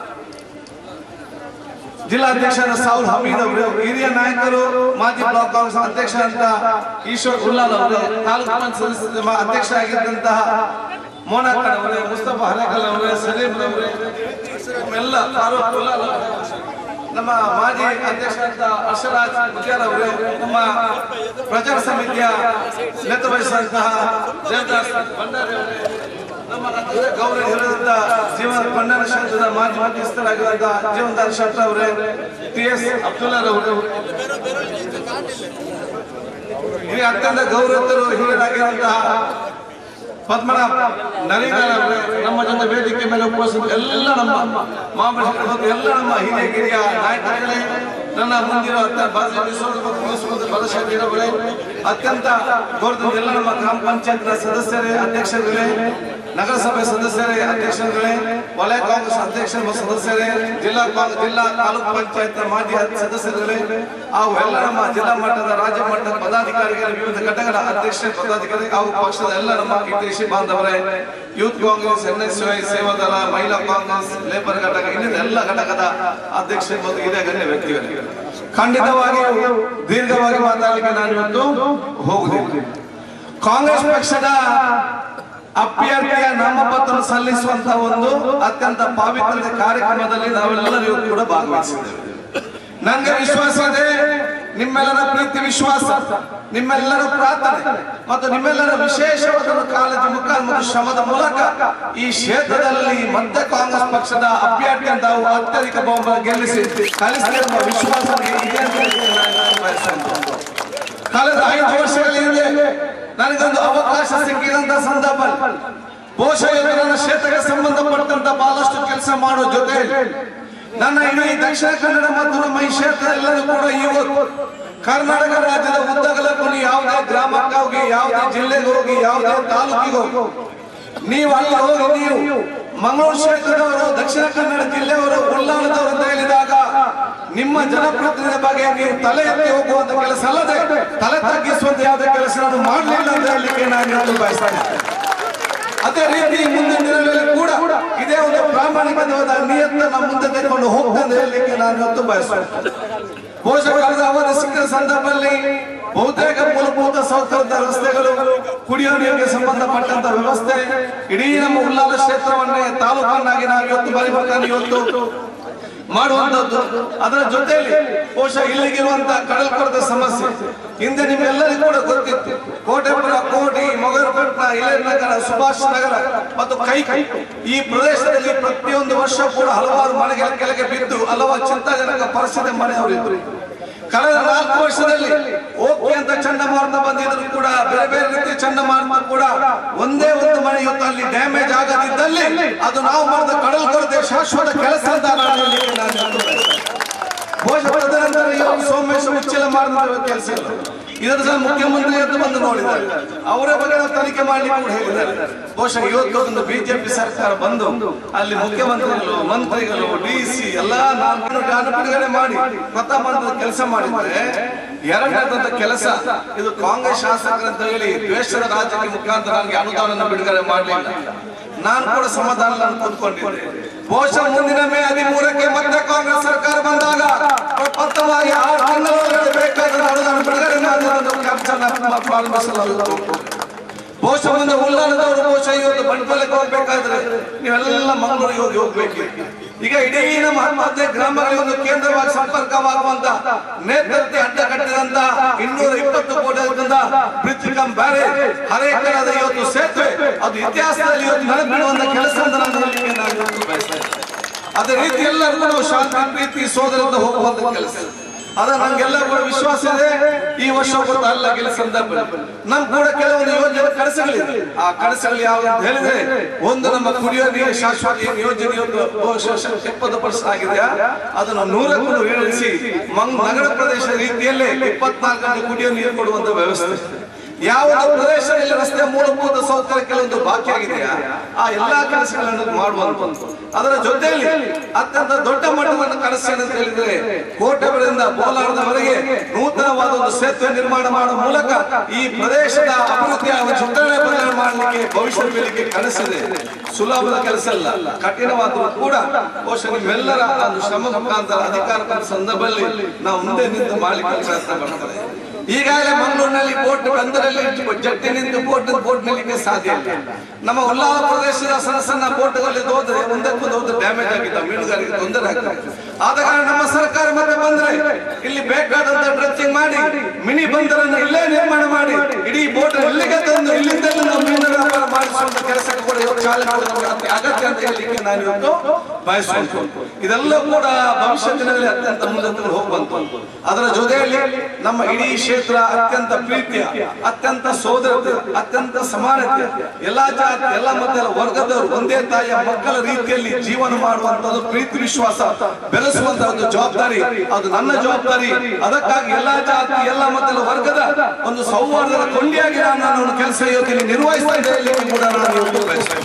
ಜಿಲ್ಲಾಧ್ಯಕ್ಷರಾದ ಸಾಹುಲ್ ಹಮೀದ್ ಅವರು ಹಿರಿಯ ನಾಯಕರು ಮಾಜಿ ಬ್ಲಾಕ್ ಕಾಂಗ್ರೆಸ್ ಅಧ್ಯಕ್ಷ ಅಂತ ಈಶ್ವರ್ ಉಲ್ಲಾಲ್ ಅವರು ತಾಲೂಕು ಪಂಚಾಯತ್ ಸದಸ್ಯ ಅಧ್ಯಕ್ಷ ಆಗಿದ್ದಂತಹ ಮೋನಾಕರ್ ಅವರೇ ಮುಸ್ತಫಾ ಹರೇಕಲ್ ಅವರೇ ಸಲೀಂ ಅವರೇ ಎಲ್ಲ ಫಾರೂಕ್ ಉಲ್ಲಾಲ್ ಅವರೇ, ನಮ್ಮ ಮಾಜಿ ಅಧ್ಯಕ್ಷ ಅಂತ ಹರ್ಷರಾಜ್ ಗುಜ್ಜಾರ್ ಅವರೇ ನಮ್ಮ ಪ್ರಚಾರ ಸಮಿತಿಯ ನೇತೃತ್ವ ವಹಿಸಿದಂತಹ ದೇವದಾಸ್ ಭಂಡಾರಿ ಅವರೇ ನಮ್ಮ ರಕ್ತದ ಗೌರವ ಹಿರಿದಂತ ಜೀವನ ಕನ್ನಡ ಕ್ಷೇತ್ರದ ಮಾಜಿ ಮುಖ್ಯಸ್ಥರಾಗಿರುವಂತಹ ಜೀವನದಾರ್ ಶೆಟ್ಟರ್ ಅವರೇ ಟಿ ಎಸ್ ಅಬ್ದುಲ್ಲಾರವರು ಈ ಅತ್ಯಂತ ಗೌರವತರು ಹಿರಿಯರಾಗಿರುವಂತಹ ಪದ್ಮನಾಭ ನರೇಂದ್ರ ಅವರೇ ನಮ್ಮ ಜೊತೆ ವೇದಿಕೆ ಮೇಲೆ ಉಪಸ್ಥಿತ ಎಲ್ಲ ನಮ್ಮ ಮಹಾಬಲೇಶ್ವರ ಮತ್ತು ಎಲ್ಲ ನಮ್ಮ ಹಿರಿಯ ಕಿರಿಯ ನಾಯಕರುಗಳೇ ನನ್ನ ಮುಂದಿನ ಬಲಶಾಲಿರವರೇ ಅತ್ಯಂತ ಗೌರವದ ಎಲ್ಲ ನಮ್ಮ ಗ್ರಾಮ ಪಂಚಾಯತ್ ಸದಸ್ಯರೇ ಅಧ್ಯಕ್ಷರುಗಳೇ ನಗರಸಭೆ ಸದಸ್ಯರೇ ಅಧ್ಯಕ್ಷರುಗಳೇ ವಲಯ ಕಾಂಗ್ರೆಸ್ ಅಧ್ಯಕ್ಷರ ಮತ್ತು ಸದಸ್ಯರೇ ಜಿಲ್ಲಾ ಕಾಂಗ್ರೆಸ್ ಜಿಲ್ಲಾ ತಾಲೂಕು ಪಂಚಾಯತ್ ಮಾಜಿ ಸದಸ್ಯರುಗಳೇ ಹಾಗೂ ಎಲ್ಲ ನಮ್ಮ ಜಿಲ್ಲಾ ಮಟ್ಟದ ರಾಜ್ಯ ಮಟ್ಟದ ಪದಾಧಿಕಾರಿಗಳ ವಿವಿಧ ಘಟಕಗಳ ಅಧ್ಯಕ್ಷ ಪದಾಧಿಕಾರಿ ಹಾಗೂ ಪಕ್ಷದ ಎಲ್ಲ ನಮ್ಮ ಹಿತೈಷಿ ಬಾಂಧವರೇ youth Congress N S I Sevadal Mahila Congress labour ಘಟಕ ಇನ್ನಿತರ ಎಲ್ಲ ಘಟಕದ ಅಧ್ಯಕ್ಷ ಮತ್ತು ಹಿರಿಯ ಗಣ್ಯ ವ್ಯಕ್ತಿಗಳು ಖಂಡಿತವಾಗಿ ದೀರ್ಘವಾಗಿ ಮಾತಾಡಲಿಕ್ಕೆ ನಾನು ಇವತ್ತು ಹೋಗುದಿಲ್ಲ ಕಾಂಗ್ರೆಸ್ ಪಕ್ಷದ ಅಭ್ಯರ್ಥಿಯ ನಾಮಪತ್ರ ಸಲ್ಲಿಸುವಂತಹ ಒಂದು ಅತ್ಯಂತ ಪಾವಿತ್ರದ ಕಾರ್ಯಕ್ರಮದಲ್ಲಿ ನಾವೆಲ್ಲರೂ ಕೂಡ ಭಾಗವಹಿಸಿದ್ದೇವೆ ನನಗೆ ವಿಶ್ವಾಸ ಇದೆ ನಿಮ್ಮೆಲ್ಲರ ಪ್ರೀತಿ ವಿಶ್ವಾಸ ನಿಮ್ಮೆಲ್ಲರ ಪ್ರಾರ್ಥನೆ ಮತ್ತು ನಿಮ್ಮೆಲ್ಲರ ವಿಶೇಷವಾದ ಒಂದು ಕಾಳಜಿ ಮುಖ ಮತ್ತು ಶ್ರಮದ ಮೂಲಕ ಈ ಕ್ಷೇತ್ರದಲ್ಲಿ ಮತ್ತೆ ಕಾಂಗ್ರೆಸ್ ಪಕ್ಷದ ಅಭ್ಯರ್ಥಿ ಅಂತ ನಾವು ಅತ್ಯಧಿಕ ಬಹುಮತ ಗೆಲ್ಲಿಸಿ ಕಲಿಸಿದ ವಿಶ್ವಾಸ ಇದೆ ಅಂತ ಹೇಳಿ ನಾನು ಬಯಸ್ತೇನೆ. ಕಳೆದ ಐದು ವರ್ಷಗಳ ಹಿಂದೆ ನನಗೊಂದು ಅವಕಾಶ ಸಿಕ್ಕಿದಂತ ಸಂದರ್ಭ ಬಹುಶಃ ಇದು ನನ್ನ ಕ್ಷೇತ್ರಕ್ಕೆ ಸಂಬಂಧಪಟ್ಟಂತ ಬಹಳಷ್ಟು ಕೆಲಸ ಮಾಡೋ ಜೊತೆ ನನ್ನ ಇಡೀ ದಕ್ಷಿಣ ಕನ್ನಡ ಮತ್ತು ನಮ್ಮ ಈ ಕ್ಷೇತ್ರ ಎಲ್ಲರೂ ಕೂಡ ಇವತ್ತು ಕರ್ನಾಟಕ ರಾಜ್ಯದ ಉದ್ದಗಲಕ್ಕೂ ನೀವು ಯಾವುದೇ ಗ್ರಾಮಕ್ಕೆ ಹೋಗಿ ಯಾವುದೇ ಜಿಲ್ಲೆಗೆ ಹೋಗಿ ಯಾವುದೇ ತಾಲೂಕಿಗೆ ಹೋಗಿ ನೀವು ಅಲ್ಲಿ ಹೋಗಿ ನೀವು ಮಂಗಳೂರು ಕ್ಷೇತ್ರದವರು ದಕ್ಷಿಣ ಕನ್ನಡ ಜಿಲ್ಲೆಯವರು ಉಳ್ಳಾಲದವರು ಅಂತ ಹೇಳಿದಾಗ ನಿಮ್ಮ ಜನಪ್ರತಿನಿಧಿ ಬಗ್ಗೆ ನೀವು ತಲೆ ಎತ್ತಿ ಹೋಗುವಂತ ಕೆಲಸ ಅಲ್ಲದೆ ತಲೆ ತಗ್ಗಿಸುವಂತ ಯಾವುದೇ ಕೆಲಸ ನಾನು ಮಾಡಲಿಲ್ಲ ಅಂತ ಹೇಳಲಿಕ್ಕೆ ನಾನು ಇವತ್ತು ಬಯಸ್ತಾ ಇದ್ದೇನೆ ಅದೇ ರೀತಿ ಮುಂದಿನ ದಿನಗಳಲ್ಲಿ ಕೂಡ ಇದೇ ಒಂದು ಪ್ರಾಮಾಣಿಕವಾದ ನಿಯತ್ತ ನಮ್ಮ ಮುಂದೆ ತೆಗೆದುಕೊಂಡು ಹೋಗ್ತದೆ ಅಂತ ಹೇಳಲಿಕ್ಕೆ ನಾನು ಇವತ್ತು ಬಯಸ್ತೇನೆ ಬಹುಶಃ ಕಳೆದ ಅವಧಿ ಸಿಕ್ಕಿದ ಸಂದರ್ಭದಲ್ಲಿ ಬಹುತೇಕ ಮೂಲಭೂತ ಸೌಕರ್ಯದ ರಸ್ತೆಗಳು ಕುಡಿಯುವ ನೀರಿಗೆ ಸಂಬಂಧಪಟ್ಟಂತ ವ್ಯವಸ್ಥೆ ಇಡೀ ನಮ್ಮ ಉಲ್ಲಾಲ ಕ್ಷೇತ್ರವನ್ನೇ ತಾಲೂಕನ್ನಾಗಿ ನಾವು ಇವತ್ತು ಬರಿಬೇಕಾದ್ರೆ ಇವತ್ತು ಮಾಡುವಂತದ್ದು ಅದರ ಜೊತೆಯಲ್ಲಿ ಬಹುಶಃ ಇಲ್ಲಿಗಿರುವಂತಹ ಕಡಲ್ಕೊರದ ಸಮಸ್ಯೆ ಹಿಂದೆ ನಿಮ್ಮೆಲ್ಲರಿಗೂ ಕೂಡ ಗೊತ್ತಿತ್ತು ಕೋಟೆಪುರ ಕೋಟಿ ಮೊಗರಪಟ್ಟಣ ಇಳೆನಗರ ಸುಭಾಷ್ ನಗರ ಮತ್ತು ಕೈ ಈ ಪ್ರದೇಶದಲ್ಲಿ ಪ್ರತಿಯೊಂದು ವರ್ಷ ಕೂಡ ಹಲವಾರು ಮನೆಗಳ ಕೆಳಗೆ ಬಿದ್ದು ಹಲವಾರು ಚಿಂತಾಜನಕ ಪರಿಸ್ಥಿತಿ ಮನೆಯವರಿದ್ರು ಕಳೆದ ನಾಲ್ಕು ವರ್ಷದಲ್ಲಿ ಓಕೆ ಅಂತ ಚಂಡಮಾರುತ ಬಂದಿದ್ರು ಕೂಡ ಬೇರೆ ಬೇರೆ ರೀತಿಯ ಚಂಡಮಾರುತ ಕೂಡ ಒಂದೇ ಒಂದು ಮನೆ ಇವತ್ತು ಅಲ್ಲಿ ಡ್ಯಾಮೇಜ್ ಆಗದಿದ್ದಲ್ಲಿ ಅದು ನಾವು ಮಾಡಿದ ಕಡಲ್ ಕೊರತೆ ಶಾಶ್ವತ ಕೆಲಸ ಅಂತ ನಾನು ಹೇಳಲಿಕ್ಕೆ ನಾನು ಹೇಳ್ತೇನೆ. ಬಹುಶಃ ತದನಂತರ ಇವತ್ತು ಸೋಮೇಶ್ವರ ಮುಚ್ಚಲ ಮಾಡಿದ ಕೆಲಸ ಇಲ್ಲ ಇದರ ಸಹ ಮುಖ್ಯಮಂತ್ರಿ ಅಂತ ಬಂದು ನೋಡಿದ್ದಾರೆ ಅವರ ಬಗ್ಗೆ ನಾವು ತನಿಖೆ ಮಾಡಲಿಕ್ಕೆ ಕೂಡ ಹೇಳಿದ್ದಾರೆ ಬಹುಶಃ ಇವತ್ತು ಒಂದು ಬಿಜೆಪಿ ಸರ್ಕಾರ ಬಂದು ಅಲ್ಲಿ ಮುಖ್ಯಮಂತ್ರಿಗಳು ಮಂತ್ರಿಗಳು ಡಿ ಸಿ ಎಲ್ಲಾ ನಾಲ್ಕು ಜ್ಞಾನ ಬಿಡುಗಡೆ ಮಾಡಿ ಪ್ರಥಮ ಹಂತದ ಕೆಲಸ ಮಾಡಿದ್ರೆ ಎರಡನೇದಂತ ಕೆಲಸ ಇದು ಕಾಂಗ್ರೆಸ್ ಶಾಸಕರಂತ ಹೇಳಿ ದ್ವೇಷದ ರಾಜಕೀಯ ಮುಖಾಂತರ ನನಗೆ ಅನುದಾನ ಬಿಡುಗಡೆ ಮಾಡಲಿಲ್ಲ ನಾನು ಕೂಡ ಸಮಾಧಾನ ಕೂತ್ಕೊಂಡಿದ್ದೆ ಬಹುಶಃ ಮುಂದಿನ ಮೇ ಹದಿಮೂರಕ್ಕೆ ಮತ್ತೆ ಕಾಂಗ್ರೆಸ್ ಸರ್ಕಾರ ಬಂದಾಗ ಪ್ರಪ್ರಥಮವಾಗಿ ಆರು ತಿಂಗಳ ಒಳಗಡೆ ಬೇಕಾದ ಅನುದಾನ ಬಿಡುಗಡೆ ಮಾಡಿದ ಕೆಲಸ ಪ್ರಾರಂಭಿಸಲಾಗುತ್ತದೆ ಬಹುಶಃ ಮುಂದೆ ಉಲ್ಲಾಲದವರು ಬಹುಶಃ ಇವತ್ತು ಬಂಟ್ವಾಳಕ್ಕೆ ಹೋಗ್ಬೇಕಾದ್ರೆ ನೀವೆಲ್ಲ ಮಂಗಳೂರಿಗೆ ಹೋಗಿ ಹೋಗ್ಬೇಕು ಈಗ ಇಡೀ ನಮ್ಮ ಹತ್ತೇ ಗ್ರಾಮಗಳಿಗೆ ಒಂದು ಕೇಂದ್ರವಾಗಿ ಸಂಪರ್ಕವಾಗುವಂತ ನೇತೃತ್ವ ಅಡ್ಡ ಕಟ್ಟಿದಂತ ಇನ್ನೂರ ಇಪ್ಪತ್ತು ಕೋಟಿ ಬ್ರಿಡ್ಜ್ ಕಮ್ ಬ್ಯಾರೇಜ್ ಹರೇಕರಾದ ಇವತ್ತು ಸೇತುವೆ ಅದು ಇತಿಹಾಸದಲ್ಲಿ ಇವತ್ತು ನೆನಪಿಡುವಂತ ಕೆಲಸ ಅಂತ ನಾನು ಹೇಳಲಿಕ್ಕೆ ನಾನು ಇವತ್ತು ಬಯಸ್ತೇನೆ ಅದೇ ರೀತಿ ಎಲ್ಲರಿಗೂ ನಾವು ಶಾಂತಿ ಪ್ರೀತಿ ಸೋದರದಿಂದ ಹೋಗುವಂತ ಕೆಲಸ ಅದ ನಮ್ಗೆಲ್ಲ ಕೂಡ ವಿಶ್ವಾಸ ಇದೆ ಈ ವರ್ಷ ಕೂಡ ಅಲ್ಲ ಗೆಲ್ಲ ಸಂದರ್ಭ ನಮ್ ಕೂಡ ಕೆಲವೊಂದು ಯೋಜನೆ ಕನಸುಗಳಿದೆ ಆ ಕನಸುಗಳು ಯಾವ್ದು ಅಂತ ಹೇಳಿದ್ರೆ ಒಂದು ನಮ್ಮ ಕುಡಿಯೋ ನೀರು ಶಾಶ್ವತ ಏನ್ ಯೋಜನೆ ಒಂದು ಬಹುಶಃ ಎಪ್ಪತ್ತು ಪರ್ಸೆಂಟ್ ಆಗಿದೆಯಾ ಅದನ್ನು ನೂರಕ್ಕೂ ನೂರು ಇಳಿಸಿ ಮಂಗ್ ನಗರ ಪ್ರದೇಶ ರೀತಿಯಲ್ಲೇ ಇಪ್ಪತ್ನಾಲ್ಕು ಗಂಟೆ ಕುಡಿಯೋ ನೀರು ಕೊಡುವಂತ ವ್ಯವಸ್ಥೆ ಯಾವ ಪ್ರದೇಶದಲ್ಲಿ ರಸ್ತೆ ಮೂಲಭೂತ ಸೌಕರ್ಯ ಕೆಲವೊಂದು ಬಾಕಿ ಆಗಿದೆಯಾ ಆ ಎಲ್ಲಾ ಕೆಲಸಗಳನ್ನು ಮಾಡುವಂತ ಅದರ ಜೊತೆಯಲ್ಲಿ ಅತ್ಯಂತ ದೊಡ್ಡ ಮಟ್ಟದ ಕನಸು ಏನಂತ ಹೇಳಿದ್ರೆ ಕೋಟೆಗಳಿಂದ ಬೋಲಾರದವರೆಗೆ ನೂತನವಾದ ಒಂದು ಸೇತುವೆ ನಿರ್ಮಾಣ ಮಾಡುವ ಮೂಲಕ ಈ ಪ್ರದೇಶದ ಅಭಿವೃದ್ಧಿಯ ಒಂದು ಚಿತ್ರಣ ಬದಲಾವಣೆ ಮಾಡಲಿಕ್ಕೆ ಭವಿಷ್ಯ ಬೆಳಿಗ್ಗೆ ಕನಸಿದೆ ಸುಲಭದ ಕೆಲಸ ಅಲ್ಲ ಕಠಿಣವಾದರೂ ಕೂಡ ಬಹುಶಃ ನಿಮ್ಮೆಲ್ಲರ ಒಂದು ಶ್ರಮ ಮುಖಾಂತರ ಅಧಿಕಾರ ಬಂದ ಸಂದರ್ಭದಲ್ಲಿ ನಾವು ಮುಂದೆ ನಿಂತು ಮಾಡಲಿಕ್ಕೆ ಪ್ರಯತ್ನ ಮಾಡ್ತಾರೆ ಈಗಾಗಲೇ ಮಂಗಳೂರಿನಲ್ಲಿ ಬೋಟ್ ಬಂದರಲ್ಲಿ ಜಟ್ಟಿ ನಿಂತು ಬೋಟ್ ಬೋಟ್ ನಿಲ್ಲಿಕ್ಕೆ ಸಾಧ್ಯ ಇಲ್ಲ ನಮ್ಮ ಉಲ್ಲಾಲ ಪ್ರದೇಶದ ಸಣ್ಣ ಸಣ್ಣ ಬೋಟ್ಗಳಲ್ಲಿ ಹೋದ್ರೆ ಒಂದಕ್ಕೊಂದು ಹೋದ್ರೆ ಡ್ಯಾಮೇಜ್ ಆಗಿದ್ದ ಮೀನುಗಾರಿಕೆ ತೊಂದರೆ ಆಗ್ತದೆ ಆದ ಕಾರಣ ನಮ್ಮ ಸರ್ಕಾರ ಮತ್ತೆ ಬಂದ್ರೆ ಇಲ್ಲಿ ಬೇಕಾದಂತ ಡ್ರೆಸ್ಸಿಂಗ್ ಮಾಡಿ ಮಿನಿ ಬಂದರನ್ನು ಇಲ್ಲೇ ನಿರ್ಮಾಣ ಮಾಡಿ ಇಡೀ ಬೋಟ್ ಇಲ್ಲಿಗೆ ತಂದು ಇಲ್ಲಿಂದಲೇ ನಾವು ಮೀನು ವ್ಯಾಪಾರ ಮಾಡಿಸುವಂತ ಕೆಲಸಕ್ಕೆ ಕೂಡ ಇವತ್ತು ಚಾಲನೆ ಕೊಡೋದು ಅತ್ಯ- ಅಗತ್ಯ ಅಂತ ಹೇಳಲಿಕ್ಕೆ ನಾನು ಇವತ್ತು ಬಯಸುವಂತ ಇದೆಲ್ಲ ಕೂಡ ಭವಿಷ್ಯ ದಿನಗಳಲ್ಲಿ ಅತ್ಯಂತ ಮುಂದೆ ಹೋಗಿ ಬಂತು ಅದರ ಜೊತೆಯಲ್ಲಿ ನಮ್ಮ ಇಡೀ ಕ್ಷೇತ್ರ ಅತ್ಯಂತ ಪ್ರೀತಿಯ ಅತ್ಯಂತ ಸೋದರತೆ ಅತ್ಯಂತ ಸಮಾನತೆ ಎಲ್ಲಾ ಜಾತಿ ಎಲ್ಲ ಮತ್ತೆ ವರ್ಗದವರು ಒಂದೇ ತಾಯಿಯ ಮಕ್ಕಳ ರೀತಿಯಲ್ಲಿ ಜೀವನ ಮಾಡುವಂತದ್ದು ಪ್ರೀತಿ ವಿಶ್ವಾಸ ಬೆಳೆಸುವಂತ ಒಂದು ಜವಾಬ್ದಾರಿ ಅದು ನನ್ನ ಜವಾಬ್ದಾರಿ ಅದಕ್ಕಾಗಿ ಎಲ್ಲಾ ಜಾತಿ ಎಲ್ಲ ಮತ್ತೆ ವರ್ಗದ ಒಂದು ಸೌಹಾರ್ದದ ಕೊಂಡಿಯಾಗಿ ನಾನು ನನ್ನ ಒಂದು ಕೆಲಸ ಇವತ್ತಿಲ್ಲಿ ನಿರ್ವಹಿಸ್ತಾ ಇದ್ದೇನೆ ಕೂಡ ನಾನು ಇವತ್ತು ಬಯಸ್ತೇನೆ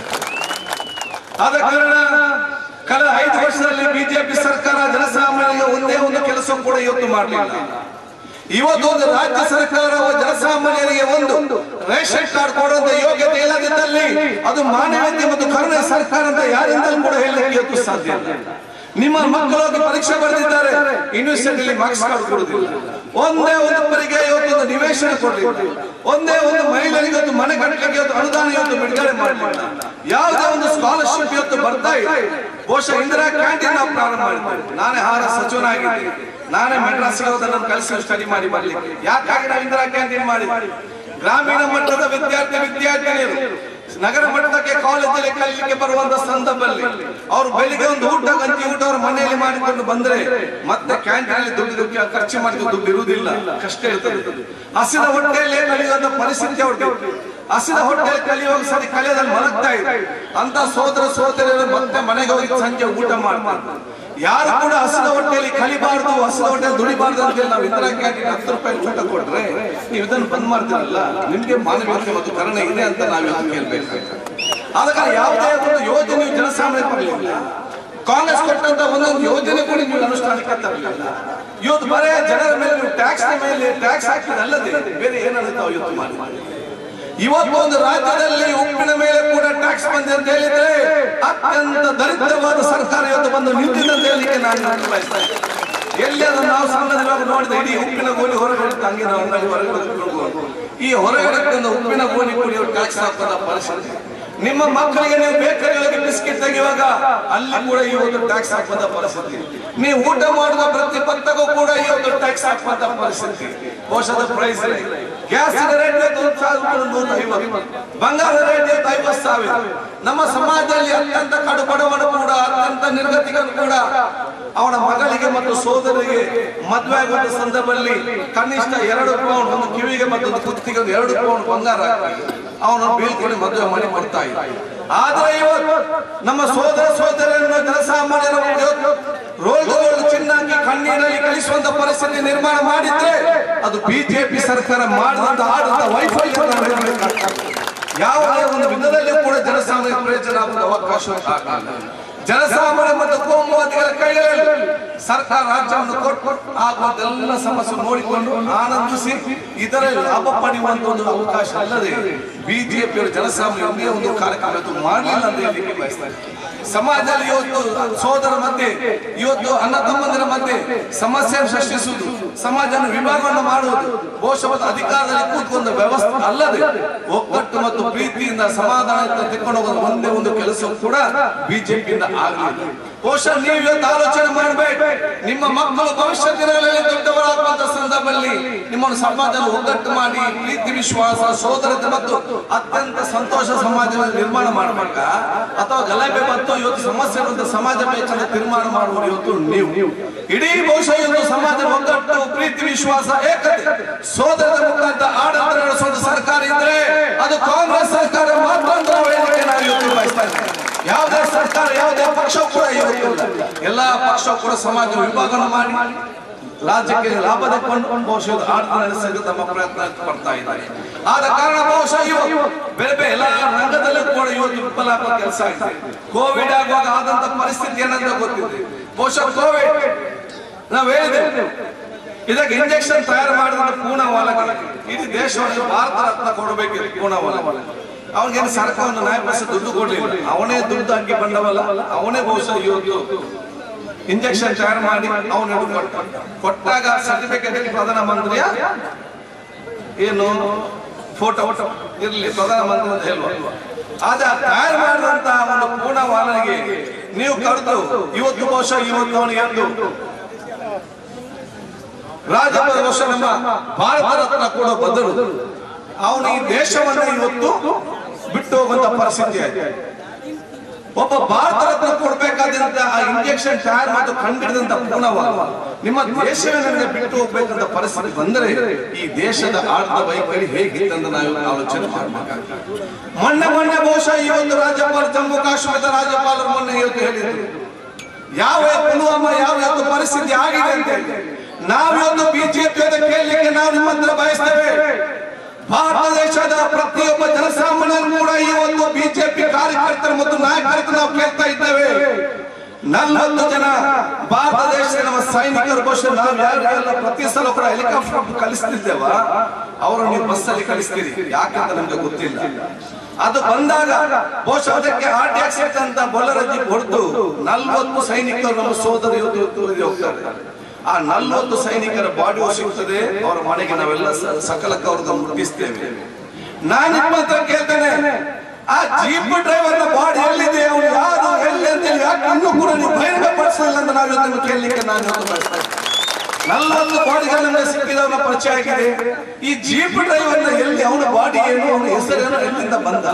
ಆದ ಕಾರಣ ಕಳೆದ ಐದು ವರ್ಷದಲ್ಲಿ ಬಿಜೆಪಿ ಸರ್ಕಾರ ಜನಸಾಮಾನ್ಯರಿಗೆ ಒಂದೇ ಒಂದು ಕೆಲಸ ಕೂಡ ಇವತ್ತು ಮಾಡಲಿಲ್ಲ ಇವತ್ತು ಒಂದು ರಾಜ್ಯ ಸರ್ಕಾರವು ಜನಸಾಮಾನ್ಯರಿಗೆ ಒಂದು ರೇಷನ್ ಕಾರ್ಡ್ ಕೊಡುವಂತ ಯೋಗ್ಯತೆ ಇಲ್ಲದಿದ್ದಲ್ಲಿ ಅದು ಮಾನವೀಯತೆ ಮತ್ತು ಕರುಣೆ ಸರ್ಕಾರ ಅಂತ ಯಾರಿಂದಲೂ ಕೂಡ ಹೇಳಲಿಕ್ಕೆ ಇವತ್ತು ಸಾಧ್ಯ ಇಲ್ಲ ನಿಮ್ಮ ಮಕ್ಕಳು ಹೋಗಿ ಪರೀಕ್ಷೆ ಬರೆದಿದ್ದಾರೆ ಯೂನಿವರ್ಸಿಟಿಯಲ್ಲಿ ಮಾರ್ಕ್ಸ್ ಕಾರ್ಡ್ ಕೊಡುದಿಲ್ಲ ಒಂದೇ ಒಂದು ಪರಿಗೆ ಇವತ್ತು ಒಂದು ನಿವೇಶನ ಕೊಡಲಿಲ್ಲ ಒಂದೇ ಒಂದು ಮಹಿಳೆಯರಿಗೆ ಒಂದು ಮನೆ ಕಟ್ಟಲಿಕ್ಕೆ ಇವತ್ತು ಅನುದಾನ ಇವತ್ತು ಬಿಡುಗಡೆ ಮಾಡಲಿಲ್ಲ ಯಾವುದೇ ಒಂದು ಸ್ಕಾಲರ್ಶಿಪ್ ಇವತ್ತು ಬರ್ತಾ ಇದೆ ಬಹುಶಃ ಇಂದಿರಾ ಕ್ಯಾಂಟೀನ್ ನಾವು ಪ್ರಾರಂಭ ಮಾಡಿದ್ದೇವೆ ನಾನೇ ಆಹಾರ ಸಚಿವನಾಗಿದ್ದೀನಿ ನಾನೇ ಮೆಡ್ರಾಸ್ಗೆ ಹೋದನ್ನು ಕಲಿಸಿ ಸ್ಟಡಿ ಮಾಡಿ ಬರ್ಲಿಕ್ಕೆ ಯಾಕಾಗಿ ನಾವು ಇಂದಿರಾ ಕ್ಯಾಂಟೀನ್ ಮಾಡಿ ಗ್ರಾಮೀಣ ಮಟ್ಟದ ವಿದ್ಯಾರ್ಥಿ ವಿದ್ಯಾರ್ಥಿನಿಯರು ನಗರ ಮಟ್ಟಕ್ಕೆ ಕಾಲೇಜಲ್ಲಿ ಕಲಿಲಿಕ್ಕೆ ಬರುವಂತ ಸಂದರ್ಭದಲ್ಲಿ ಅವರು ಬೆಳಿಗ್ಗೆ ಒಂದು ಊಟ ಗಂಜಿ ಊಟ ಅವ್ರ ಮನೆಯಲ್ಲಿ ಮಾಡಿಕೊಂಡು ಬಂದ್ರೆ ಮತ್ತೆ ಕ್ಯಾಂಟೀನ್ ಅಲ್ಲಿ ದುಡ್ಡು ದುಡ್ಡು ಖರ್ಚು ಮಾಡಿದ ದುಡ್ಡು ಇರುವುದಿಲ್ಲ ಕಷ್ಟ ಇರ್ತದೆ ಹಸಿದ ಹೊಟ್ಟೆಯಲ್ಲಿ ಕಲಿಯುವಂತ ಪರಿಸ್ಥಿತಿ ಅವ್ರಿಗೆ ಹಸಿದ ಹೊಟ್ಟೆಯಲ್ಲಿ ಕಲಿಯುವಾಗ ಸರಿ ಕಲಿಯೋದಲ್ಲಿ ಮಲಗ್ತಾ ಇದೆ ಅಂತ ಸೋದರ ಸೋದರಿಯರು ಮತ್ತೆ ಮನೆಗೆ ಹೋಗಿ ಸಂಜೆ ಊಟ ಮಾಡ್ತಾರೆ ಯಾರು ಕೂಡ ಹಸಿದ ಹೊಟ್ಟೆಯಲ್ಲಿ ಕಲಿಬಾರ್ದು ಹಸಿದ ಹೊಟ್ಟೆಯಲ್ಲಿ ದುಡಿಬಾರ್ದು ಅಂತ ಹೇಳಿ ನಾವು ಇಂದಿರಾ ಕ್ಯಾಂಟೀನ್ ಹತ್ತು ರೂಪಾಯಿ ಊಟ ಕೊಟ್ರೆ ನೀವು ಇದನ್ನು ಬಂದ್ ಮಾಡ್ತೀರಲ್ಲ ನಿಮ್ಗೆ ಮಾನವೀಯತೆ ಮತ್ತು ಕರುಣೆ ಇದೆ ಅಂತ ನಾವು ಇವತ್ತು ಕೇಳ್ಬೇಕು ಆದ ಕಾರಣ ಯಾವುದೇ ಒಂದು ಯೋಜನೆ ಜನಸಾಮಾನ್ಯ ಬರಲಿಲ್ಲ ಕಾಂಗ್ರೆಸ್ ಕೊಟ್ಟಂತ ಒಂದೊಂದು ಯೋಜನೆ ಕೂಡ ನೀವು ಅನುಷ್ಠಾನಕ್ಕೆ ತರಲಿಲ್ಲ ಇವತ್ತು ಬರೇ ಜನರ ಮೇಲೆ ನೀವು ಟ್ಯಾಕ್ಸ್ ಮೇಲೆ ಟ್ಯಾಕ್ಸ್ ಹಾಕಿದಲ್ಲದೆ ಬೇರೆ ಏನಾದ್ರು ತಾವು ಇವತ್ತು ಮಾಡಿ ಇವತ್ತು ಒಂದು ರಾಜ್ಯದಲ್ಲಿ ಉಪ್ಪಿನ ಮೇಲೆ ಕೂಡ ಟ್ಯಾಕ್ಸ್ ಬಂದಿದೆ ಅಂತ ಹೇಳಿದ್ರೆ ಅತ್ಯಂತ ದರಿದ್ರವಾದ ಸರ್ಕಾರ ಇವತ್ತು ಬಂದು ನಿಂತಿದೆ ಅಂತ ಹೇಳಲಿಕ್ಕೆ ನಾನು ನಾನು ಬಯಸ್ತಾ ಇದ್ದೇನೆ. ಎಲ್ಲಿ ಅದನ್ನು ನಾವು ಸಣ್ಣದಿರುವಾಗ ನೋಡಿದ ಇಡೀ ಉಪ್ಪಿನ ಗೋಲಿ ಹೊರಗಡೆ ತಂಗಿ ನಾವು ಅಂಗಡಿ ಹೊರಗಡೆ ಇಟ್ಕೊಂಡು ಈ ಹೊರಗಡೆ ತಂದ ಉಪ್ಪಿನ ಗೋಲಿ ಕೂಡ ಟ್ಯಾಕ್ಸ್ ಹಾಕೋದ ಪರಿಸ್ಥಿತಿ ನಿಮ್ಮ ಮಕ್ಕಳಿಗೆ ನೀವು ಬೇಕರಿ ಹೋಗಿ ಬಿಸ್ಕೆಟ್ ತೆಗೆಯುವಾಗ ಅಲ್ಲಿ ಕೂಡ ಈ ಒಂದು ಟ್ಯಾಕ್ಸ್ ಹಾಕುವಂತ ಪರಿಸ್ಥಿತಿ ನೀವು ಊಟ ಮಾಡುವ ಪ್ರತಿ ಪತ್ತಗೂ ಕೂಡ ಈ ಒಂದು ಟ್ಯಾಕ್ಸ್ ಹಾಕುವಂತ ಪರಿಸ್ಥಿತಿ ಔಷಧ ಪ್ರೈಸ್ ಗ್ಯಾಸ್ ರೇಟ್ ಒಂದು ಸಾವಿರದ ನೂರ ಐವತ್ತು ಬಂಗಾರದ ರೇಟ್ ಇವತ್ತು ಐವತ್ತು ಸಾವಿರ ನಮ್ಮ ಸಮಾಜದಲ್ಲಿ ಅತ್ಯಂತ ಕಡು ಬಡವನು ಕೂಡ ಅತ್ಯಂತ ನಿರ್ಗತಿಕನು ಕೂಡ ಅವನ ಮಗಳಿಗೆ ಮತ್ತು ಸೋದರಿಗೆ ಮದುವೆ ಆಗುವ ಸಂದರ್ಭದಲ್ಲಿ ಕನಿಷ್ಠ ಎರಡು ಪೌಂಡ್ ಒಂದು ಕಿವಿಗೆ ಮತ್ತು ಒಂದು ಕುತ್ತಿಗೆ ಒಂದು ಎರಡು ಪೌಂಡ್ ಬಂಗಾರ ಹಾಕಿ ಅವನು ಬೀಳ್ಕೊಂಡು ಮದುವೆ ಮಾಡಿ ಕೊಡ್ತಾ ಇದ್ದ ಆದ್ರೆ ಇವತ್ತು ನಮ್ಮ ಸೋದರ ಸೋದರರನ್ನು ಜನಸಾಮಾನ್ಯರ ರೋಗಗಳು ಚಿನ್ನಾಗಿ ಕಣ್ಣೀರಲ್ಲಿ ಕಳಿಸುವಂತ ಪರಿಸ್ಥಿತಿ ನಿರ್ಮಾಣ ಮಾಡಿದ್ರೆ ಅದು ಬಿಜೆಪಿ ಸರ್ಕಾರ ಮಾಡಿದಂತ ಆಡಳಿತ ವೈಫಲ್ಯ ಅಂತ ನಾವು ಹೇಳಬೇಕಾಗ್ತದೆ. ಯಾವುದೇ ಒಂದು ವಿಧದಲ್ಲಿಯೂ ಕೂಡ ಜನಸಾಮಾನ್ಯ ಪ್ರಯೋಜನ ಆಗುವ ಅವಕಾಶ ಆಗಲ್ಲ. ಜನಸಾಮಾನ್ಯ ಮತ್ತು ಕೋಮುವಾದಿಗಳ ಕೈಗಳಲ್ಲಿ ಸರ್ಕಾರ ರಾಜ್ಯವನ್ನು ಕೊಟ್ಟು ಆಗುವಂತೆಲ್ಲ ಸಮಸ್ಯೆ ನೋಡಿಕೊಂಡು ಆನಂದಿಸಿ ಇದರಲ್ಲಿ ಲಾಭ ಪಡೆಯುವಂತ ಒಂದು ಅವಕಾಶ ಅಲ್ಲದೆ ಬಿಜೆಪಿಯವರು ಜನಸಾಮಾನ್ಯ ಒಂದು ಕಾರ್ಯಕ್ರಮ ಇವತ್ತು ಮಾಡಲಿಲ್ಲ ಅಂತ ಹೇಳಲಿಕ್ಕೆ ಬಯಸ್ತಾರೆ ಸಮಾಜದಲ್ಲಿ ಇವತ್ತು ಸೋದರ ಮಧ್ಯೆ ಇವತ್ತು ಅಣ್ಣ ತಮ್ಮಂದಿರ ಮಧ್ಯೆ ಸಮಸ್ಯೆ ಸೃಷ್ಟಿಸುವುದು ಸಮಾಜವನ್ನು ವಿಭಾಗವನ್ನು ಮಾಡುವುದು ಬಹುಶಃ ಅಧಿಕಾರದಲ್ಲಿ ಕೂತ್ಕೊಂಡ ವ್ಯವಸ್ಥೆ ಅಲ್ಲದೆ ಒಗ್ಗಟ್ಟು ಮತ್ತು ಪ್ರೀತಿಯಿಂದ ಸಮಾಧಾನ ತೆಕ್ಕೊಂಡು ಹೋಗೋದು ಒಂದೇ ಒಂದು ಕೆಲಸ ಕೂಡ ಬಿಜೆಪಿಯಿಂದ ಆಗಲಿಲ್ಲ ಬಹುಶಃ ನೀವು ಇವತ್ತು ಆಲೋಚನೆ ಮಾಡಬೇಕು ನಿಮ್ಮ ಮಕ್ಕಳು ಭವಿಷ್ಯ ದಿನಗಳಲ್ಲಿ ದೊಡ್ಡವರಾಗುವಂತ ಸಂದರ್ಭದಲ್ಲಿ ನಿಮ್ಮನ್ನು ಸಮಾಜದಲ್ಲಿ ಒಗ್ಗಟ್ಟು ಮಾಡಿ ಪ್ರೀತಿ ವಿಶ್ವಾಸ ಸೋದರತೆ ಮತ್ತು ಅತ್ಯಂತ ಸಂತೋಷ ಸಮಾಜವನ್ನು ನಿರ್ಮಾಣ ಮಾಡಬೇಕ ಅಥವಾ ಗಲಭೆ ಮತ್ತು ಇವತ್ತು ಸಮಸ್ಯೆ ಇರುವಂತ ಸಮಾಜ ಬೇಕಂತ ತೀರ್ಮಾನ ಮಾಡುವುದು ಇವತ್ತು ನೀವು ಇಡೀ ಬಹುಶಃ ಇವತ್ತು ಸಮಾಜ ಒಗ್ಗಟ್ಟು ಪ್ರೀತಿ ವಿಶ್ವಾಸ ಏಕತೆ ಸೋದರದ ಮುಖಾಂತರ ಆಡಳಿತ ನಡೆಸುವಂತ ಸರ್ಕಾರ ಇದ್ರೆ ಅದು ಕಾಂಗ್ರೆಸ್ ಸರ್ಕಾರ ಮಾತ್ರ ಅಂತ ನಾವು ಹೇಳಲಿಕ್ಕೆ ನಾವು ಇವತ್ತು ಬಯಸ್ತಾ ಇದ್ದೇವೆ ಯಾವುದೇ ಸರ್ಕಾರ ಯಾವುದೇ ಪಕ್ಷ ಕೂಡ ಇವತ್ತಿಲ್ಲ ಎಲ್ಲಾ ಪಕ್ಷ ಕೂಡ ಸಮಾಜ ವಿಭಾಗವನ್ನು ಮಾಡಿ ರಾಜ್ಯಕ್ಕೆ ಲಾಭ ತಕ್ಕೊಂಡು ಬಹುಶಃ ಇದು ಆಡಳಿತ ನಡೆಸಲು ತಮ್ಮ ಪ್ರಯತ್ನ ಪಡ್ತಾ ಇದ್ದಾರೆ ಆದ ಕಾರಣ ಬಹುಶಃ ಇವು ಬೇರೆ ಬೇರೆ ಎಲ್ಲಾ ರಂಗದಲ್ಲೂ ಕೂಡ ಇವತ್ತು ವಿಫಲ ಆಗುವ ಕೆಲಸ ಆಗಿದೆ ಕೋವಿಡ್ ಆಗುವಾಗ ಆದಂತ ಪರಿಸ್ಥಿತಿ ಏನಂತ ಗೊತ್ತಿದೆ ಬಹುಶಃ ಕೋವಿಡ್ ನಾವು ಹೇಳಿದ್ದೇವೆ ಇದಕ್ಕೆ ಇಂಜೆಕ್ಷನ್ ತಯಾರು ಮಾಡಿದ ಪೂರ್ಣವಾಲ ಇಡೀ ದೇಶವನ್ನು ಭಾರತ ರತ್ನ ಕೊಡಬೇಕು ಪೂರ್ಣವಾಲ ಅವನಿಗೇನು ಸರ್ಕಾರ ಒಂದು ನ್ಯಾಯ ಪೈಸೆ ದುಡ್ಡು ಕೊಡ್ಲಿಲ್ಲ ಅವನೇ ದುಡ್ಡು ಹಾಕಿ ಬಂದವಲ್ಲ ಅವನೇ ಬಹುಶಃ ಇವತ್ತು ಇಂಜೆಕ್ಷನ್ ತಯಾರು ಮಾಡಿ ಅವನು ಕೊಟ್ಟ ಕೊಟ್ಟಾಗ ಸರ್ಟಿಫಿಕೇಟ್ ಪ್ರಧಾನ ಮಂತ್ರಿಯ ಏನು ಫೋಟೋ ಇರ್ಲಿ ಪ್ರಧಾನ ಮಂತ್ರಿ ಅಂತ ಹೇಳುವ ಆದ್ರೆ ಆ ತಯಾರು ಮಾಡಿದಂತ ಒಂದು ಪೂರ್ಣವಾಲನಿಗೆ ನೀವು ಕರೆದು ಇವತ್ತು ಬಹುಶಃ ಇವತ್ತು ಅವನಿಗೆ ಎಂದು ರಾಜಪದ ವರ್ಷ ನಮ್ಮ ಭಾರತ ರತ್ನ ಕೂಡ ಬದಲು ಅವನು ಈ ದೇಶವನ್ನ ಇವತ್ತು ಬಿಟ್ಟು ಹೋಗುವಂತ ಪರಿಸ್ಥಿತಿ ಆಯ್ತು ಒಬ್ಬ ಭಾರತ ರತ್ನ ಕೊಡ್ಬೇಕಾದಂತ ಆ ಇಂಜೆಕ್ಷನ್ ತಯಾರು ಮತ್ತು ಕಂಡಿಡಿದಂತ ಪೂರ್ಣವ ನಿಮ್ಮ ದೇಶವೇ ನನಗೆ ಬಿಟ್ಟು ಹೋಗ್ಬೇಕಂತ ಪರಿಸ್ಥಿತಿ ಬಂದರೆ ಈ ದೇಶದ ಆಡಳಿತ ವೈಖರಿ ಹೇಗಿತ್ತಂತ ನಾವು ಆಲೋಚನೆ ಮಾಡಬೇಕಾಗ್ತದೆ ಮೊನ್ನೆ ಮೊನ್ನೆ ಬಹುಶಃ ಇವತ್ತು ರಾಜ್ಯಪಾಲ ಜಮ್ಮು ಕಾಶ್ಮೀರದ ರಾಜ್ಯಪಾಲರು ಮೊನ್ನೆ ಇವತ್ತು ಹೇಳಿದ್ರು ಯಾವ ಪುಲ್ವಾಮ ಯಾವ ಇವತ್ತು ಪರಿಸ್ಥಿತಿ ಆಗಿದೆ ಅಂತ ಹೇಳಿ ನಾವಿವತ್ತು ಬಿಜೆಪಿ ಕೇಳಲಿಕ್ಕೆ ನಾವು ನಿಮ್ಮ ಹತ್ರ ಬಯಸ್ತೇವೆ ಭಾರತ ದೇಶದ ಪ್ರತಿಯೊಬ್ಬ ಜನಸಾಮಾನ್ಯರು ಕೂಡ ಈ ಒಂದು ಬಿಜೆಪಿ ಕಾರ್ಯಕರ್ತರು ಮತ್ತು ನಾಯಕರು ನಾವು ಕೇಳ್ತಾ ಇದ್ದೇವೆ ನಲವತ್ತು ಜನ ಭಾರತ ದೇಶದ ನಮ್ಮ ಸೈನಿಕರು ಬಹುಶಃ ನಾವು ಯಾರಿಗೆಲ್ಲ ಪ್ರತಿ ಸಲ ಕೂಡ ಹೆಲಿಕಾಪ್ಟರ್ ಕಳಿಸ್ತಿದ್ದೇವ ಅವರು ನೀವು ಬಸ್ಸಲ್ಲಿ ಕಳಿಸ್ತೀರಿ ಯಾಕಂತ ನಮ್ಗೆ ಗೊತ್ತಿಲ್ಲ ಅದು ಬಂದಾಗ ಬಹುಶಃ ಅದಕ್ಕೆ ಹಾರ್ಟ್ ಆಕ್ಸಿಡೆಂಟ್ ಅಂತ ಬೊಲರಜಿ ಹೊಡೆದು ನಲ್ವತ್ತು ಸೈನಿಕರು ನಮ್ಮ ಸೋದರ ಯೋಧ ಯೋಧರು ಹೋಗ್ತಾರೆ ಆ ನಲ್ವತ್ತು ಸೈನಿಕರ ಬಾಡಿ ಸಿಗ್ತದೆ ಅವರ ಮನೆಗೆ ನಾವೆಲ್ಲ ಸ- ಸಕಲಕ್ಕೆ ಅವ್ರದ್ದು ಮುಟ್ಟಿಸ್ತೇವೆ ನಾನು ನಿಮ್ಮ ಹತ್ರ ಕೇಳ್ತೇನೆ ಆ ಜೀಪ್ ಡ್ರೈವರ್ ಬಾಡಿ ಎಲ್ಲಿದೆ ಅವನು ಯಾರು ಎಲ್ಲಿ ಅಂತ ಹೇಳಿ ಯಾಕೆ ಇನ್ನೂ ಕೂಡ ನೀವು ಬಹಿರಂಗ ಪಡಿಸಲಿಲ್ಲ ಅಂತ ನಾವು ಇವತ್ತು ಕೇಳಲಿಕ್ಕೆ ನಾನು ಇವತ್ತು ಬಯಸ್ತಾ ಇದ್ದೇನೆ. ನಲ್ವತ್ತು ಬಾಡಿಗಳು ನಮಗೆ ಸಿಕ್ಕಿದವನ ಪರಿಚಯ ಆಗಿದೆ ಈ ಜೀಪ್ ಡ್ರೈವರ್ನ ಎಲ್ಲಿ ಅವನ ಬಾಡಿ ಏನು ಅವನ ಹೆಸರೇನು ಎಲ್ಲಿಂದ ಬಂದ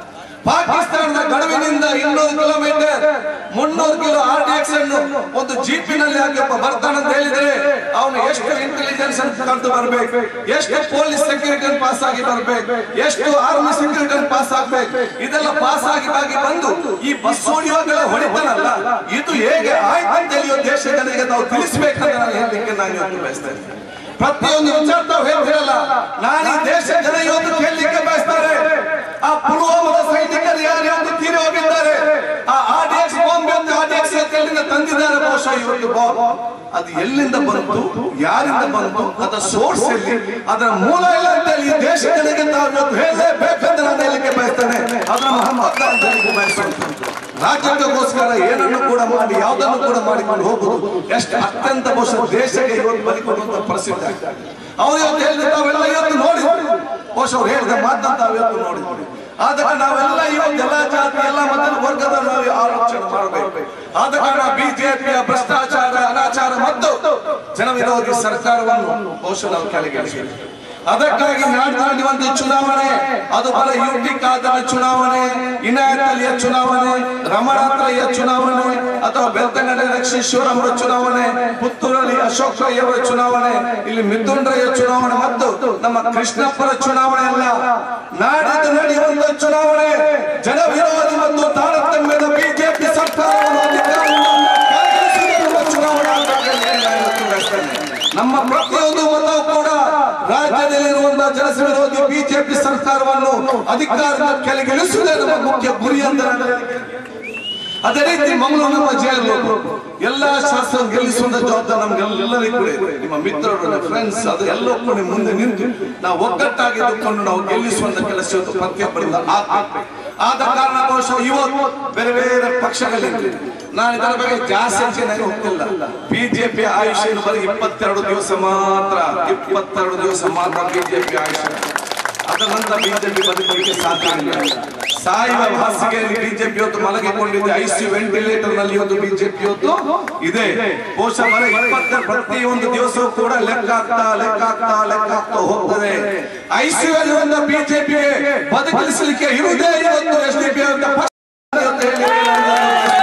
ಪಾಕಿಸ್ತಾನದ ಗಡುವಿನಿಂದ ಇನ್ನೂರು ಕಿಲೋಮೀಟರ್ ಮುನ್ನೂರು ಕಿಲೋ ಆರ್ ಡಿ ಎಕ್ಸ್ ಅನ್ನು ಒಂದು ಜೀಪಿನಲ್ಲಿ ಹಾಕಿ ಒಬ್ಬ ಬರ್ತಾನಂತ ಹೇಳಿದ್ರೆ ಅವನು ಎಷ್ಟು ಇಂಟೆಲಿಜೆನ್ಸ್ ಅಂತ ಕಲ್ತು ಬರ್ಬೇಕು ಎಷ್ಟು ಪೊಲೀಸ್ ಸೆಕ್ಯೂರಿಟಿ ಪಾಸ್ ಆಗಿ ಬರ್ಬೇಕು ಎಷ್ಟು ಆರ್ಮಿ ಸೆಕ್ಯೂರಿಟಿ ಪಾಸ್ ಆಗ್ಬೇಕು ಇದೆಲ್ಲ ಪಾಸ್ ಆಗಿ ಆಗಿ ಬಂದು ಈ ಬಸ್ ಹೊಡೆಯುವಾಗೆಲ್ಲ ಹೊಡಿತಾನಲ್ಲ ಇದು ಹೇಗೆ ಆಯ್ತು ಅಂತ ಹೇಳಿ ಇವತ್ತು ದೇಶ ಜನರಿಗೆ ನಾವು ತಿಳಿಸ್ಬೇಕಂತ ನಾನು ಹೇಳಲಿಕ್ಕೆ ನಾನು ಇವತ್ತು ಬಯಸ್ತಾ ಇದ್ದೇನೆ ಪ್ರತಿಯೊಂದು ವಿಚಾರ ತಾವು ಹೇಳ್ತಿರಲ್ಲ ನಾನು ಈ ದೇಶ ಜನ ಇವತ್ತು ಕೇಳಲಿಕ್ಕೆ ಬಯಸ್ತಾರೆ ಆ ಪುಲ್ವಾಮದ ಸೈನಿಕರು ಯಾರು ಇವತ್ತು ತೀರಿ ಹೋಗಿದ್ದಾರೆ ಆ ಆರ್ಡಿಎಕ್ಸ್ ಬಾಂಬ್ ಅಂತ ಆರ್ಡಿಎಕ್ಸ್ ಎಲ್ಲಿಂದ ತಂದಿದ್ದಾರೆ ಬಹುಶಃ ಇವತ್ತು ಬಾಂಬ್ ಅದು ಎಲ್ಲಿಂದ ಬಂತು ಯಾರಿಂದ ಬಂತು ಅದರ ಸೋರ್ಸ್ ಎಲ್ಲಿ ಅದರ ಮೂಲ ಎಲ್ಲ ಅಂತ ಹೇಳಿ ಈ ದೇಶ ಜನರಿಗೆ ತಾವು ಇವತ್ತು ಹೇಳಲೇಬೇಕಂತ ನಾನು ಹೇಳಲಿಕ್ಕೆ ಬಯಸ್ತೇನೆ ಅದರ ಮಹತ್ವ ಅಂತ ಹೇಳಲಿಕ್ಕೆ ಬಯಸ್ತೇನೆ ರಾಜ್ಯಕ್ಕೋಸ್ಕರ ಏನನ್ನು ಕೂಡ ಮಾಡಿ ಯಾವುದನ್ನು ಕೂಡ ಮಾಡಿಕೊಂಡು ಹೋಗುದು ಎಷ್ಟು ಅತ್ಯಂತ ಬಹುಶಃ ದೇಶಕ್ಕೆ ಇವತ್ತು ಬಲಿಕೊಡುವಂತ ಪರಿಸ್ಥಿತಿ ಆಗ್ತದೆ. ಅವ್ರು ಇವತ್ತು ಹೇಳಿದ ತಾವೆಲ್ಲ ಇವತ್ತು ನೋಡಿ ಬಹುಶಃ ಅವ್ರು ಹೇಳಿದ ಮಾತನ್ನ ತಾವು ಇವತ್ತು ನೋಡಿ ಆದ ಕಾರಣ ನಾವೆಲ್ಲ ಇವತ್ತು ಎಲ್ಲ ಜಾತಿ ಎಲ್ಲ ಮತದ ವರ್ಗದ ನಾವು ಆಲೋಚನೆ ಮಾಡಬೇಕು ಆದ ಕಾರಣ ಬಿಜೆಪಿಯ ಭ್ರಷ್ಟಾಚಾರ ಅನಾಚಾರ ಮತ್ತು ಜನವಿರೋಧಿ ಸರ್ಕಾರವನ್ನು ಬಹುಶಃ ನಾವು ಕೆಳಗಿಳಿಸಬೇಕು ಅದಕ್ಕಾಗಿ ನಾಡಿನಲ್ಲಿ ಒಂದು ಚುನಾವಣೆ ಅದು ಬರ ಯುಟಿ ಕಾದನ ಚುನಾವಣೆ ಇನಾಯತಲಿಯ ಚುನಾವಣೆ ರಮಣಾತ್ರಯ ಚುನಾವಣೆ ಅಥವಾ ಬೆಳ್ತಂಗಡಿಯ ಶಿವರಾಮರ ಚುನಾವಣೆ ಪುತ್ತೂರಲ್ಲಿ ಅಶೋಕ್ ರೈ ಅವರ ಚುನಾವಣೆ ಇಲ್ಲಿ ಮಿಥುನ್ ರೈಯ ಚುನಾವಣೆ ಮತ್ತು ನಮ್ಮ ಕೃಷ್ಣಪ್ಪರ ಚುನಾವಣೆ ಅಲ್ಲ ನಾಡಿದ್ದು ನಡೆಯುವಂತ ಚುನಾವಣೆ ಜನವಿರೋಧಿ ಮತ್ತು ತಾರತಮ್ಯದ ಬಿಜೆಪಿ ಸರ್ಕಾರವನ್ನು ಅಧಿಕಾರವನ್ನು ಕೆಳಗಿಳಿಸುವ ಚುನಾವಣೆ ಅಂತ ಹೇಳಿ ನಾನು ಇವತ್ತು ಬಯಸ್ತೇನೆ. ನಮ್ಮ ಪ್ರತಿಯೊಂದು ಮತವು ಕೂಡ ರಾಜ್ಯದಲ್ಲಿರುವಂತಹ ಜನಸಂವಿರೋಧಿ ಬಿಜೆಪಿ ಸರ್ಕಾರವನ್ನು ಅಧಿಕಾರದ ಕೆಳಗಿಳಿಸುವುದೇ ನಮ್ಮ ಮುಖ್ಯ ಗುರಿ ಅಂತ ನಾನು ಹೇಳಿದ್ದೇನೆ. ಅದೇ ರೀತಿ ಮಂಗಳೂರು ನಮ್ಮ ಜೈಲು ಎಲ್ಲ ಶಾಸಕ ಗೆಲ್ಲಿಸುವಂತ ಜವಾಬ್ದಾರಿ ನಮ್ಗೆಲ್ಲರಿಗೂ ಕೂಡ ಇದೆ ನಿಮ್ಮ ಮಿತ್ರರು ಫ್ರೆಂಡ್ಸ್ ಅದು ಎಲ್ಲ ಕೂಡ ಮುಂದೆ ನಿಂತು ನಾವು ಒಗ್ಗಟ್ಟಾಗಿ ಇದ್ದುಕೊಂಡು ನಾವು ಗೆಲ್ಲಿಸುವಂತ ಕೆಲಸ ಇವತ್ತು ಪ್ರತಿಯೊಬ್ಬರಿಂದ ಆಗ್ಬೇಕು ಆದ ಕಾರಣ ಬಹುಶಃ ಇವತ್ತು ಬೇರೆ ಬೇರೆ ಪಕ್ಷಗಳಿವೆ ನಾನು ಇದರ ಬಗ್ಗೆ ಜಾಸ್ತಿ ಹೆಚ್ಚಿನ ಹೋಗ್ತಿಲ್ಲ ಬಿಜೆಪಿ ಆಯುಷ್ಯ ಬರೀ ಇಪ್ಪತ್ತೆರಡು ದಿವಸ ಮಾತ್ರ ಇಪ್ಪತ್ತೆರಡು ದಿವಸ ಮಾತ್ರ ಬಿಜೆಪಿ ಆಯುಷ್ಯ ಅದರ ನಂತರ ಬಿಜೆಪಿ ಬದುಕಲಿಕ್ಕೆ ಸಾಧ್ಯ ಇಲ್ಲ ಸಾಯುವ ಹಾಸಿಗೆಯಲ್ಲಿ ಬಿಜೆಪಿ ಇವತ್ತು ಮಲಗಿಕೊಂಡಿದೆ ಐಸಿಯು ವೆಂಟಿಲೇಟರ್ ನಲ್ಲಿ ಇವತ್ತು ಬಿಜೆಪಿ ಇವತ್ತು ಇದೆ ಬಹುಶಃ ಮನೆ ಇಪ್ಪತ್ತ ಪ್ರತಿಯೊಂದು ದಿವಸವೂ ಕೂಡ ಲೆಕ್ಕ ಆಗ್ತಾ ಲೆಕ್ಕ ಆಗ್ತಾ ಲೆಕ್ಕ ಆಗ್ತಾ ಹೋಗ್ತದೆ ಐಸಿಯು ಅಲ್ಲಿ ಬಿಜೆಪಿಗೆ ಬದುಕಿಸಲಿಕ್ಕೆ ಇರುವುದೇ ಇವತ್ತು ಎಸ್ ಡಿ ಪಿ ಅಂತ ಪಕ್ಷ ಇವತ್ತು ಹೇಳಿಕೆ ನಾನು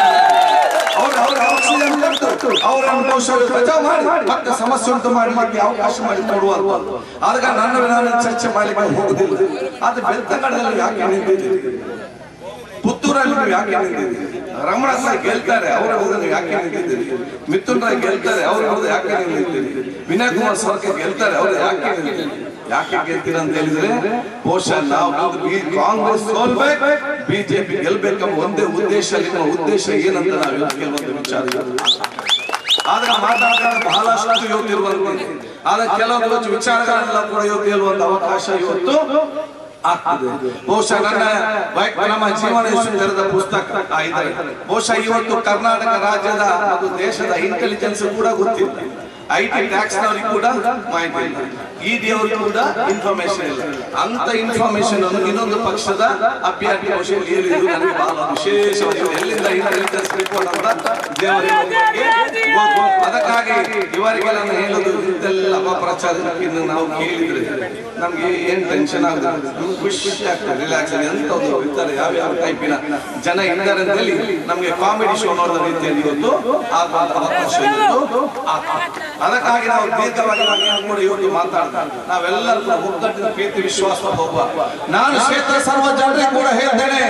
ಅವ್ರ ಅವ್ರ ಆಕ್ಸಿಜನ್ ಕೊಟ್ಟು ಅವರನ್ನು ಬಹುಶಃ ಬಚಾವ್ ಮಾಡಿ ಮತ್ತೆ ಸಮಸ್ಯೆ ಉಂಟು ಮಾಡಲಿಕ್ಕೆ ಅವಕಾಶ ಮಾಡಿ ಕೊಡುವ ಆದಾಗ ನನ್ನ ನಾನು ಚರ್ಚೆ ಮಾಡಲಿಕ್ಕೆ ಹೋಗುದಿಲ್ಲ ಆದ್ರೆ ಬೆಳ್ತಂಗಡದಲ್ಲಿ ಯಾಕೆ ನಿಂತಿದ್ದೀರಿ ಪುತ್ತೂರಲ್ಲಿ ನೀವು ಯಾಕೆ ನಿಂತಿದ್ದೀರಿ ರಮಣ ಸಾಯಿ ಗೆಲ್ತಾರೆ ಅವರ ವಿರುದ್ಧ ನೀವು ಯಾಕೆ ನಿಂತಿದ್ದೀರಿ ಮಿಥುನ್ ರಾಯ್ ಗೆಲ್ತಾರೆ ಅವರ ವಿರುದ್ಧ ಯಾಕೆ ನೀವು ನಿಂತಿದ್ದೀರಿ ವಿನಯ್ ಕುಮಾರ್ ಸರ್ಕೆ ಗೆಲ್ತಾರೆ ಅವರು ಯಾಕೆ ನಿಂತಿದ್ದೀರಿ ಯಾಕೆ ಗೆಲ್ತೀರ ಅಂತ ಹೇಳಿದ್ರೆ ಬಹುಶಃ ನಾವು ಒಂದು ಬಿ- ಕಾಂಗ್ರೆಸ್ ಸೋಲ್ಬೇಕು ಬಿಜೆಪಿ ಗೆಲ್ಬೇಕೆಂಬ ಒಂದೇ ಉದ್ದೇಶ ನಿಮ್ಮ ಉದ್ದೇಶ ಏನಂತ ನಾವು ಇವತ್ತು ಕೆಲವೊಂದು ವಿಚಾರ ಇವತ್ತು ಆದ್ರೆ ಮಾತಾಡೋದಕ್ಕೆ ಬಹಳಷ್ಟು ಇವತ್ತು ಇರುವಂತ ಆದ್ರೆ ಕೆಲವೊಂದು ವಿಚಾರಗಳೆಲ್ಲ ಕೂಡ ಇವತ್ತು ಹೇಳುವಂತ ಅವಕಾಶ ಇವತ್ತು ಆಗ್ತದೆ ಬಹುಶಃ ನನ್ನ ವೈ- ನಮ್ಮ ಜೀವನ ಎಷ್ಟು ತೆರೆದ ಪುಸ್ತಕ ಆ, ಇದೆ. ಬಹುಶಃ ಇವತ್ತು ಕರ್ನಾಟಕ ರಾಜ್ಯದ ಅದು ದೇಶದ ಇಂಟೆಲಿಜೆನ್ಸ್ ಕೂಡ ಗೊತ್ತಿಲ್ಲ ಐ ಟಿ ಟ್ಯಾಕ್ಸ್ ನವರಿಗೆ ಕೂಡ ಮಾಹಿತಿ ಇಲ್ಲ ಈ ದೇವರು ಕೂಡ ಇನ್ಫಾರ್ಮೇಶನ್ ಇಲ್ಲ ಅಂತ ಇನ್ಫಾರ್ಮೇಶನ್ ಅನ್ನು ಇನ್ನೊಂದು ಪಕ್ಷದ ಅಭ್ಯರ್ಥಿ ಬಹುಶಃ ನೀರು ಇದು ನನಗೆ ಬಹಳ ವಿಶೇಷವಾಗಿ ಎಲ್ಲಿಂದ ಇಂಟೆಲಿಜೆನ್ಸ್ ರಿಪೋರ್ಟ್ ಅಂತ ದೇವರಿಗೆ ಒಬ್ಬರಿಗೆ ಗೊತ್ತು. ಅದಕ್ಕಾಗಿ ಇವರಿಗೆ ನಾನು ಹೇಳೋದು ಇದೆಲ್ಲ ಅಪಪ್ರಚಾರ ಇನ್ನು ನಾವು ಕೇಳಿದ್ರೆ ನಮ್ಗೆ ಏನ್ ಟೆನ್ಷನ್ ಆಗುತ್ತೆ ನಮ್ಗೆ ಖುಷಿ ಆಗ್ತದೆ ರಿಲ್ಯಾಕ್ಸ್ ಆಗಿ ಅಂತ ಒಂದು ಇರ್ತಾರೆ ಯಾವ ಯಾವ ಟೈಪಿನ ಜನ ಇದ್ದಾರೆ ಅಂತ ಹೇಳಿ ನಮ್ಗೆ ಕಾಮಿಡಿ ಶೋ ನೋಡೋ ರೀತಿಯಲ್ಲಿ ಇವತ್ತು ಆಗುವಂತ ಅವಕಾಶ ಇವತ್ತು ಆಗ್ತದೆ. ಅದಕ್ಕಾಗಿ ನಾವು ದೀರ್ಘವಾಗಿ ನಾವು ಏನು ಕೂಡ ಇವತ್ತು ಮಾತಾಡ್ತಾ ನಾವೆಲ್ಲರೂ ಕೂಡ ಒಗ್ಗಟ್ಟಿನ ಪ್ರೀತಿ ವಿಶ್ವಾಸ ಹೋಗುವ ನಾನು ಕ್ಷೇತ್ರ ಸರ್ವ ಜನರಿಗೆ ಕೂಡ ಹೇಳ್ತೇನೆ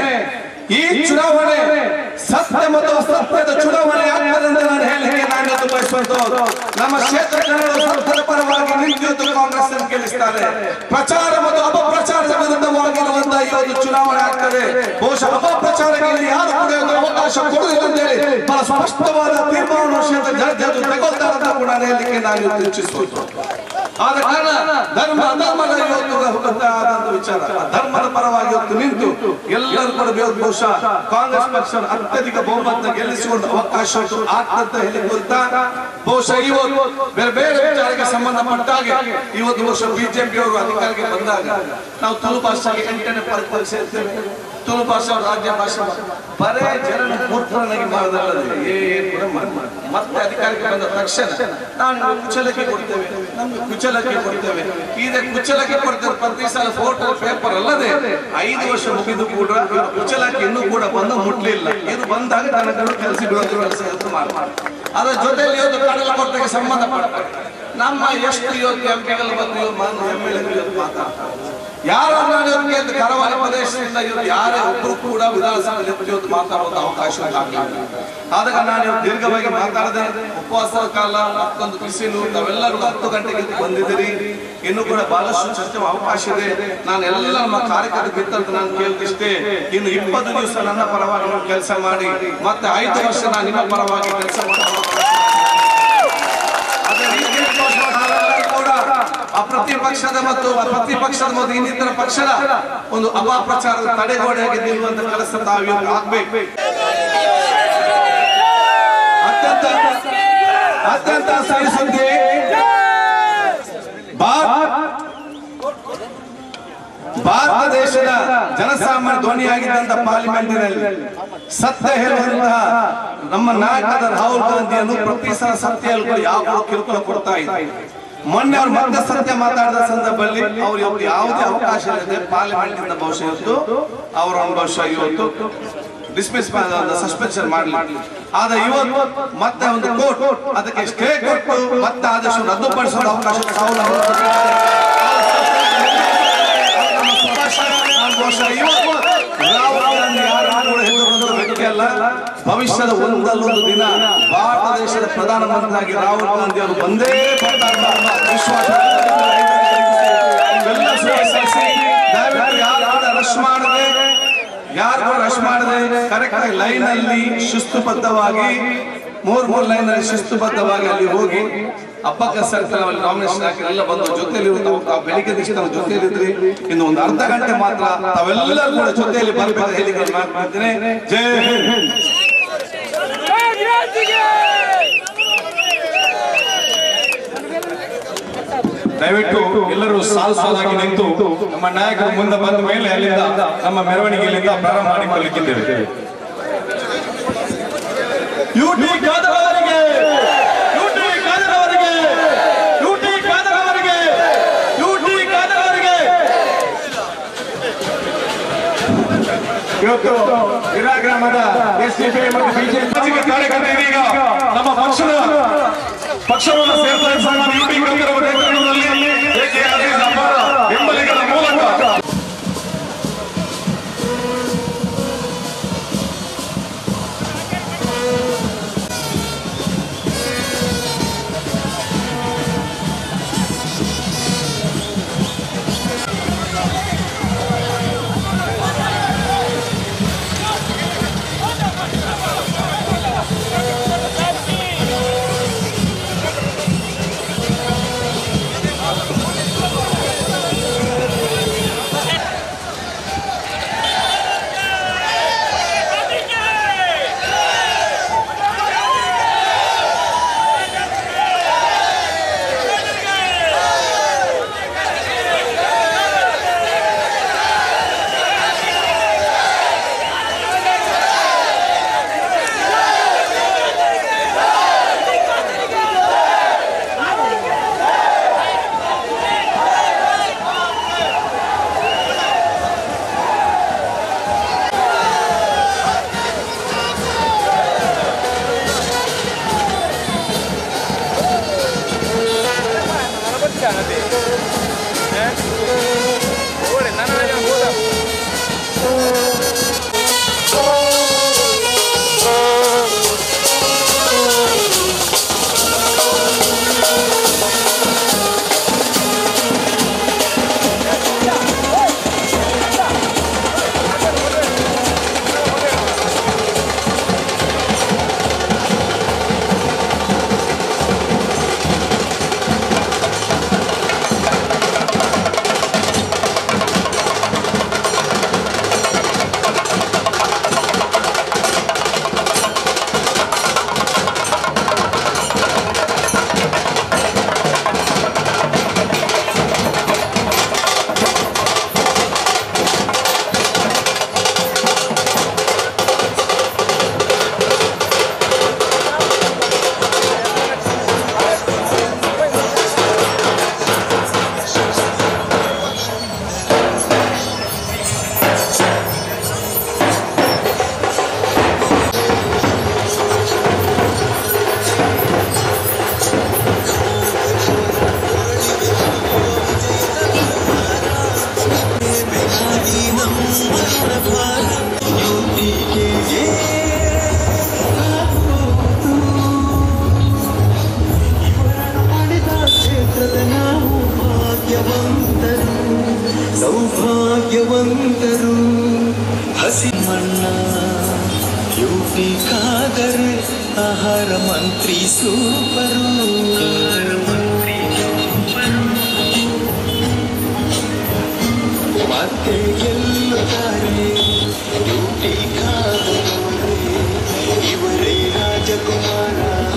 ಈ ಚುನಾವಣೆ ಸತ್ಯ ಮತ್ತು ಅಸತ್ಯದ ಚುನಾವಣೆ ಆಗ್ತದೆ ಅಂತ ನಾನು ಹೇಳಲಿಕ್ಕೆ ನಾನು ಇವತ್ತು ಬಯಸುವಂತದ್ದು ನಮ್ಮ ಕ್ಷೇತ್ರ ಜನರು ಸತ್ಯದ ಪರವಾಗಿ ನಿಂತು ಕಾಂಗ್ರೆಸ್ ಅನ್ನು ಗೆಲ್ಲಿಸ್ತಾರೆ ಪ್ರಚಾರ ಮತ್ತು ಅಪಪ್ರಚಾರದ ವಿರುದ್ಧವಾಗಿರುವಂತಹ ಈ ಒಂದು ಚುನಾವಣೆ ಆಗ್ತದೆ ಬಹುಶಃ ಅಪಪ್ರಚಾರಕ್ಕೆ ಇಲ್ಲಿ ಯಾರು ಕೂಡ ಒಂದು ಅವಕಾಶ ಕೊಡುವುದಿಲ್ಲ ಅಂತ ಹೇಳಿ ಬಹಳ ಸ್ಪಷ್ಟವಾದ ತೀರ್ಮಾನವನ್ನು ಕ್ಷೇತ್ರ ಜನರು ತಗೊಳ್ತಾರೆ ಅಂತ ಕೂಡ ನಾನು ಹೇಳಲಿಕ್ಕೆ ನಾನು ಇವತ್ತು ಇಚ್ಛಿಸುವುದು ಆದ ಕಾರಣ ಧರ್ಮ ಅಧರ್ಮದ ಇವತ್ತು ಆದಂತ ವಿಚಾರ ಆ ಧರ್ಮದ ಪರವಾಗಿ ಇವತ್ತು ನಿಂತು ಎಲ್ಲರೂ ಕೂಡ ಇವತ್ತು ಬಹುಶಃ ಕಾಂಗ್ರೆಸ್ ಪಕ್ಷ ಅತ್ಯಧಿಕ ಬಹುಮತ ಗೆಲ್ಲಿಸಿಕೊಂಡು ಅವಕಾಶ ಆಗ್ತಂತ ಹೇಳಿಕೊಳ್ತಾ ಬಹುಶಃ ಇವತ್ತು ಬೇರೆ ಬೇರೆ ವಿಚಾರಕ್ಕೆ ಸಂಬಂಧಪಟ್ಟ ಹಾಗೆ ಇವತ್ತು ಬಹುಶಃ ಬಿಜೆಪಿ ಅವರು ಅಧಿಕಾರಕ್ಕೆ ಬಂದಾಗ ನಾವು ತುಳು ಭಾಷೆಗೆ ಎಂಟನೇ ಪರೀಕ್ಷೆ ಇರ್ತೇವೆ ತುಳು ಭಾಷೆ ಅವ್ರ ರಾಜ್ಯ ಭಾಷೆ ಬರೇ ಜನನ ಮೂರ್ಖರನ್ನಾಗಿ ಮಾಡೋದಲ್ಲದೆ ಏನು ಕೂಡ ಮಾಡ್ಬಾರ್ದು. ಮತ್ತೆ ಅಧಿಕಾರಕ್ಕೆ ಬಂದ ತಕ್ಷಣ ನಾವು ಕುಚಲಕ್ಕೆ ಕೊಡ್ತೇವೆ ನಮ್ಗೆ ಕುಚಲಕ್ಕೆ ಕೊಡ್ತೇವೆ ಈಗ ಕುಚಲಕ್ಕೆ ಕೊಡ್ತೇವೆ ಪ್ರತಿ ಸಲ ಫೋಟೋ ಪೇಪರ್ ಅಲ್ಲದೆ ಐದು ವರ್ಷ ಮುಗಿದು ಕೂಡ ಇವರು ಕುಚಲಕ್ಕೆ ಇನ್ನೂ ಕೂಡ ಬಂದು ಮುಟ್ಲಿಲ್ಲ ಇದು ಬಂದಾಗ ನನಗಳು ಕೆಲಸ ಬಿಡೋದು ಕೆಲಸ ಇವತ್ತು ಮಾಡ್ತಾರೆ ಅದರ ಜೊತೆಯಲ್ಲಿ ಇವತ್ತು ಕಡಲ ಕೊರತೆಗೆ ಸಂಬಂಧಪಡ್ತಾರೆ ನಮ್ಮ ಎಷ್ಟು ಇವತ್ತು ಎಂಪಿಗಳು ಬಂದು ಎಂ ಎಲ್ ಇವತ್ತು ಮಾತಾಡ್ತಾರೆ ಯಾರು ಇವತ್ತು ಅಂತ ಕರಾವಳಿ ಪ್ರದೇಶದಿಂದ ಇವತ್ತು ಯಾರೇ ಒಬ್ಬರು ಕೂಡ ವಿಧಾನಸಭೆಯಲ್ಲಿ ಎದ್ದು ಇವತ್ತು ಮಾತಾಡುವಂತ ಅವಕಾಶ ಆಗಲಿಲ್ಲ ಆದಾಗ ನಾನು ಇವತ್ತು ದೀರ್ಘವಾಗಿ ಮಾತಾಡದೆ ಉಪವಾಸದ ಕಾಲ ಮತ್ತೊಂದು ಬಿಸಿಲು ತಾವೆಲ್ಲರೂ ಹತ್ತು ಗಂಟೆಗೆ ಎದ್ದು ಬಂದಿದ್ದೀರಿ ಇನ್ನು ಕೂಡ ಬಹಳಷ್ಟು ಚರ್ಚೆ ಅವಕಾಶ ಇದೆ ನಾನು ಎಲ್ಲ ನಮ್ಮ ಕಾರ್ಯಕರ್ತ ಬಿತ್ತಂತ ನಾನು ಕೇಳಿದಿಷ್ಟೇ ಇನ್ನು ಇಪ್ಪತ್ತು ದಿವಸ ನನ್ನ ಪರವಾಗಿ ನೀವು ಕೆಲಸ ಮಾಡಿ ಮತ್ತೆ ಐದು ವರ್ಷ ನಾನು ನಿಮ್ಮ ಪರವಾಗಿ ಕೆಲಸ ಮಾಡಿ ಅದೇ ರೀತಿ ನಾವೆಲ್ಲರೂ ಕೂಡ ಆ ಪ್ರತಿಪಕ್ಷದ ಮತ್ತು ಆ ಪ್ರತಿಪಕ್ಷದ ಮತ್ತು ಇನ್ನಿತರ ಪಕ್ಷದ ಒಂದು ಅಪಪ್ರಚಾರದ ತಡೆಗೋಡೆಯಾಗಿ ನಿಲ್ಲುವಂತ ಕೆಲಸ ತಾವು ಇವತ್ತು ಆಗ್ಬೇಕು ಅತ್ಯಂತ ಅತ್ಯಂತ ಸರಿ ಸುದ್ದಿ ಭಾರತ ಭಾರತ ದೇಶದ ಜನಸಾಮಾನ್ಯ ಧ್ವನಿಯಾಗಿದ್ದಂತ ಪಾರ್ಲಿಮೆಂಟಿನಲ್ಲಿ ಸತ್ಯ ಹೇಳುವಂತಹ ನಮ್ಮ ನಾಯಕದ ರಾಹುಲ್ ಗಾಂಧಿಯನ್ನು ಪ್ರತಿ ಸಲ ಸತ್ಯ ಹೇಳ್ಕೊಂಡು ಯಾವ ಕಿರುಕುಳ ಕೊಡ್ತಾ ಇದ್ದಾರೆ ಮೊನ್ನೆ ಅವ್ರು ಮತ್ತೆ ಸತ್ಯ ಮಾತಾಡಿದ ಸಂದರ್ಭದಲ್ಲಿ ಅವ್ರು ಇವತ್ತು ಯಾವುದೇ ಅವಕಾಶ ಇಲ್ಲದೆ ಪಾರ್ಲಿಮೆಂಟ್ ಇಂದ ಬಹುಶಃ ಇವತ್ತು ಅವರನ್ನು ಬಹುಶಃ ಇವತ್ತು ಡಿಸ್ಮಿಸ್ ಸಸ್ಪೆನ್ಷನ್ ಮಾಡಲಿ ಆದ್ರೆ ಇವತ್ತು ಮತ್ತೆ ಒಂದು ಕೋರ್ಟ್ ಅದಕ್ಕೆ ಸ್ಟೇ ಕೊಟ್ಟು ಮತ್ತೆ ಆದೇಶ ರದ್ದುಪಡಿಸುವ ಅವಕಾಶ ರಾಹುಲ್ ಅವರು ಕೊಟ್ಟಿದ್ದಾರೆ. ನಮ್ಮ ಸುಭಾಷ್ ನಾನು ಬಹುಶಃ ಇವತ್ತು ರಾಹುಲ್ ಗಾಂಧಿ ಯಾರು ಕೂಡ ಹೆದರುವಂತ ವ್ಯಕ್ತಿ ಅಲ್ಲ ಭವಿಷ್ಯದ ಒಂದಲ್ಲೊಂದು ದಿನ ಭಾರತ ದೇಶದ ಪ್ರಧಾನಮಂತ್ರಿಯಾಗಿ ರಾಹುಲ್ ಗಾಂಧಿ ಅವರು ಬಂದೇ ಬರ್ತಾರೆ ಅನ್ನೋ ವಿಶ್ವಾಸ ಇವೆಲ್ಲ ಸ್ವೀಕರಿಸಿ ದಯವಿಟ್ಟು ಯಾರು ಕೂಡ ರಶ್ ಮಾಡದೆ ಯಾರು ಕೂಡ ರಶ್ ಮಾಡದೆ ಕರೆಕ್ಟ್ ಆಗಿ ಲೈನ್ ಅಲ್ಲಿ ಶಿಸ್ತುಬದ್ಧವಾಗಿ ಮೂರ್ ಮೂರ್ ಲೈನ್ ಅಲ್ಲಿ ಶಿಸ್ತುಬದ್ಧವಾಗಿ ಅಲ್ಲಿ ಹೋಗಿ ಅಬ್ಬಕ್ಕ ಸರ್ಕಲ್ ಅಲ್ಲಿ ನಾಮಿನೇಷನ್ ಹಾಕಿ ಎಲ್ಲ ಬಂದು ಜೊತೆಲಿ ಬೆಳಿಗ್ಗೆ ದಿವಸ ನಾವು ಜೊತೆಲಿದ್ರಿ ಇನ್ನು ಒಂದು ಅರ್ಧ ಗಂಟೆ ಮಾತ್ರ ತಾವೆಲ್ಲರೂ ಕೂಡ ಜೊತೆಯಲ್ಲಿ ಬರ್ಬೇಕು ಹೇಳಿ ಮಾಡ್ತೀನಿ ಜೈ ಹಿಂದ್ ದಯವಿಟ್ಟು ಎಲ್ಲರೂ ಸಾಲು ಸಾಲಾಗಿ ನಿಂತು ನಮ್ಮ ನಾಯಕರು ಮುಂದೆ ಬಂದ ಮೇಲೆ ಅಲ್ಲಿಂದ ನಮ್ಮ ಮೆರವಣಿಗೆಯಲ್ಲಿಂದ ಪ್ರಾರಂಭ ಮಾಡಿಕೊಳ್ಳಲಿಕ್ಕಿದ್ದೇವೆ ಯುಟಿ ಖಾದರ್ ಅವರಿಗೆ ಯುಟಿ ಖಾದರ್ ಅವರಿಗೆ ಯುಟಿ ಖಾದರ್ ಅವರಿಗೆ ಯುಟಿ ಖಾದರ್ ಅವರಿಗೆ ಇವತ್ತು ಹಿರಾ ಗ್ರಾಮದ ಎಸ್ಡಿಪಿ ಮತ್ತು ಬಿಜೆಪಿ ಕಾರ್ಯಕರ್ತ ಇದೀಗ ನಮ್ಮ ಪಕ್ಷದ ಪಕ್ಷವನ್ನು ಸೇರ್ತಾ ಇದ್ದಾರೆ ಯುಟಿ ಖಾದರ್ ಅವರ ನೇತೃತ್ವದಲ್ಲಿ ಎಕೆ ಅಜೀಜ್ ಅಬ್ಬರ ಬೆಂಬಲಿಗರ ಮೂಲಕ Thank ಆರೋಗ್ಯವಂತರು ಹಸಿ ಮಣ್ಣ ಯುಪಿ ಖಾದರ್ ಆಹಾರ ಮಂತ್ರಿ ಸೂಪರು ಮತ್ತೆ ಗೆಲ್ಲುತ್ತಾರೆ ಯುಪಿ ಖಾದರ್ ಇವರೇ ರಾಜಕುಮಾರ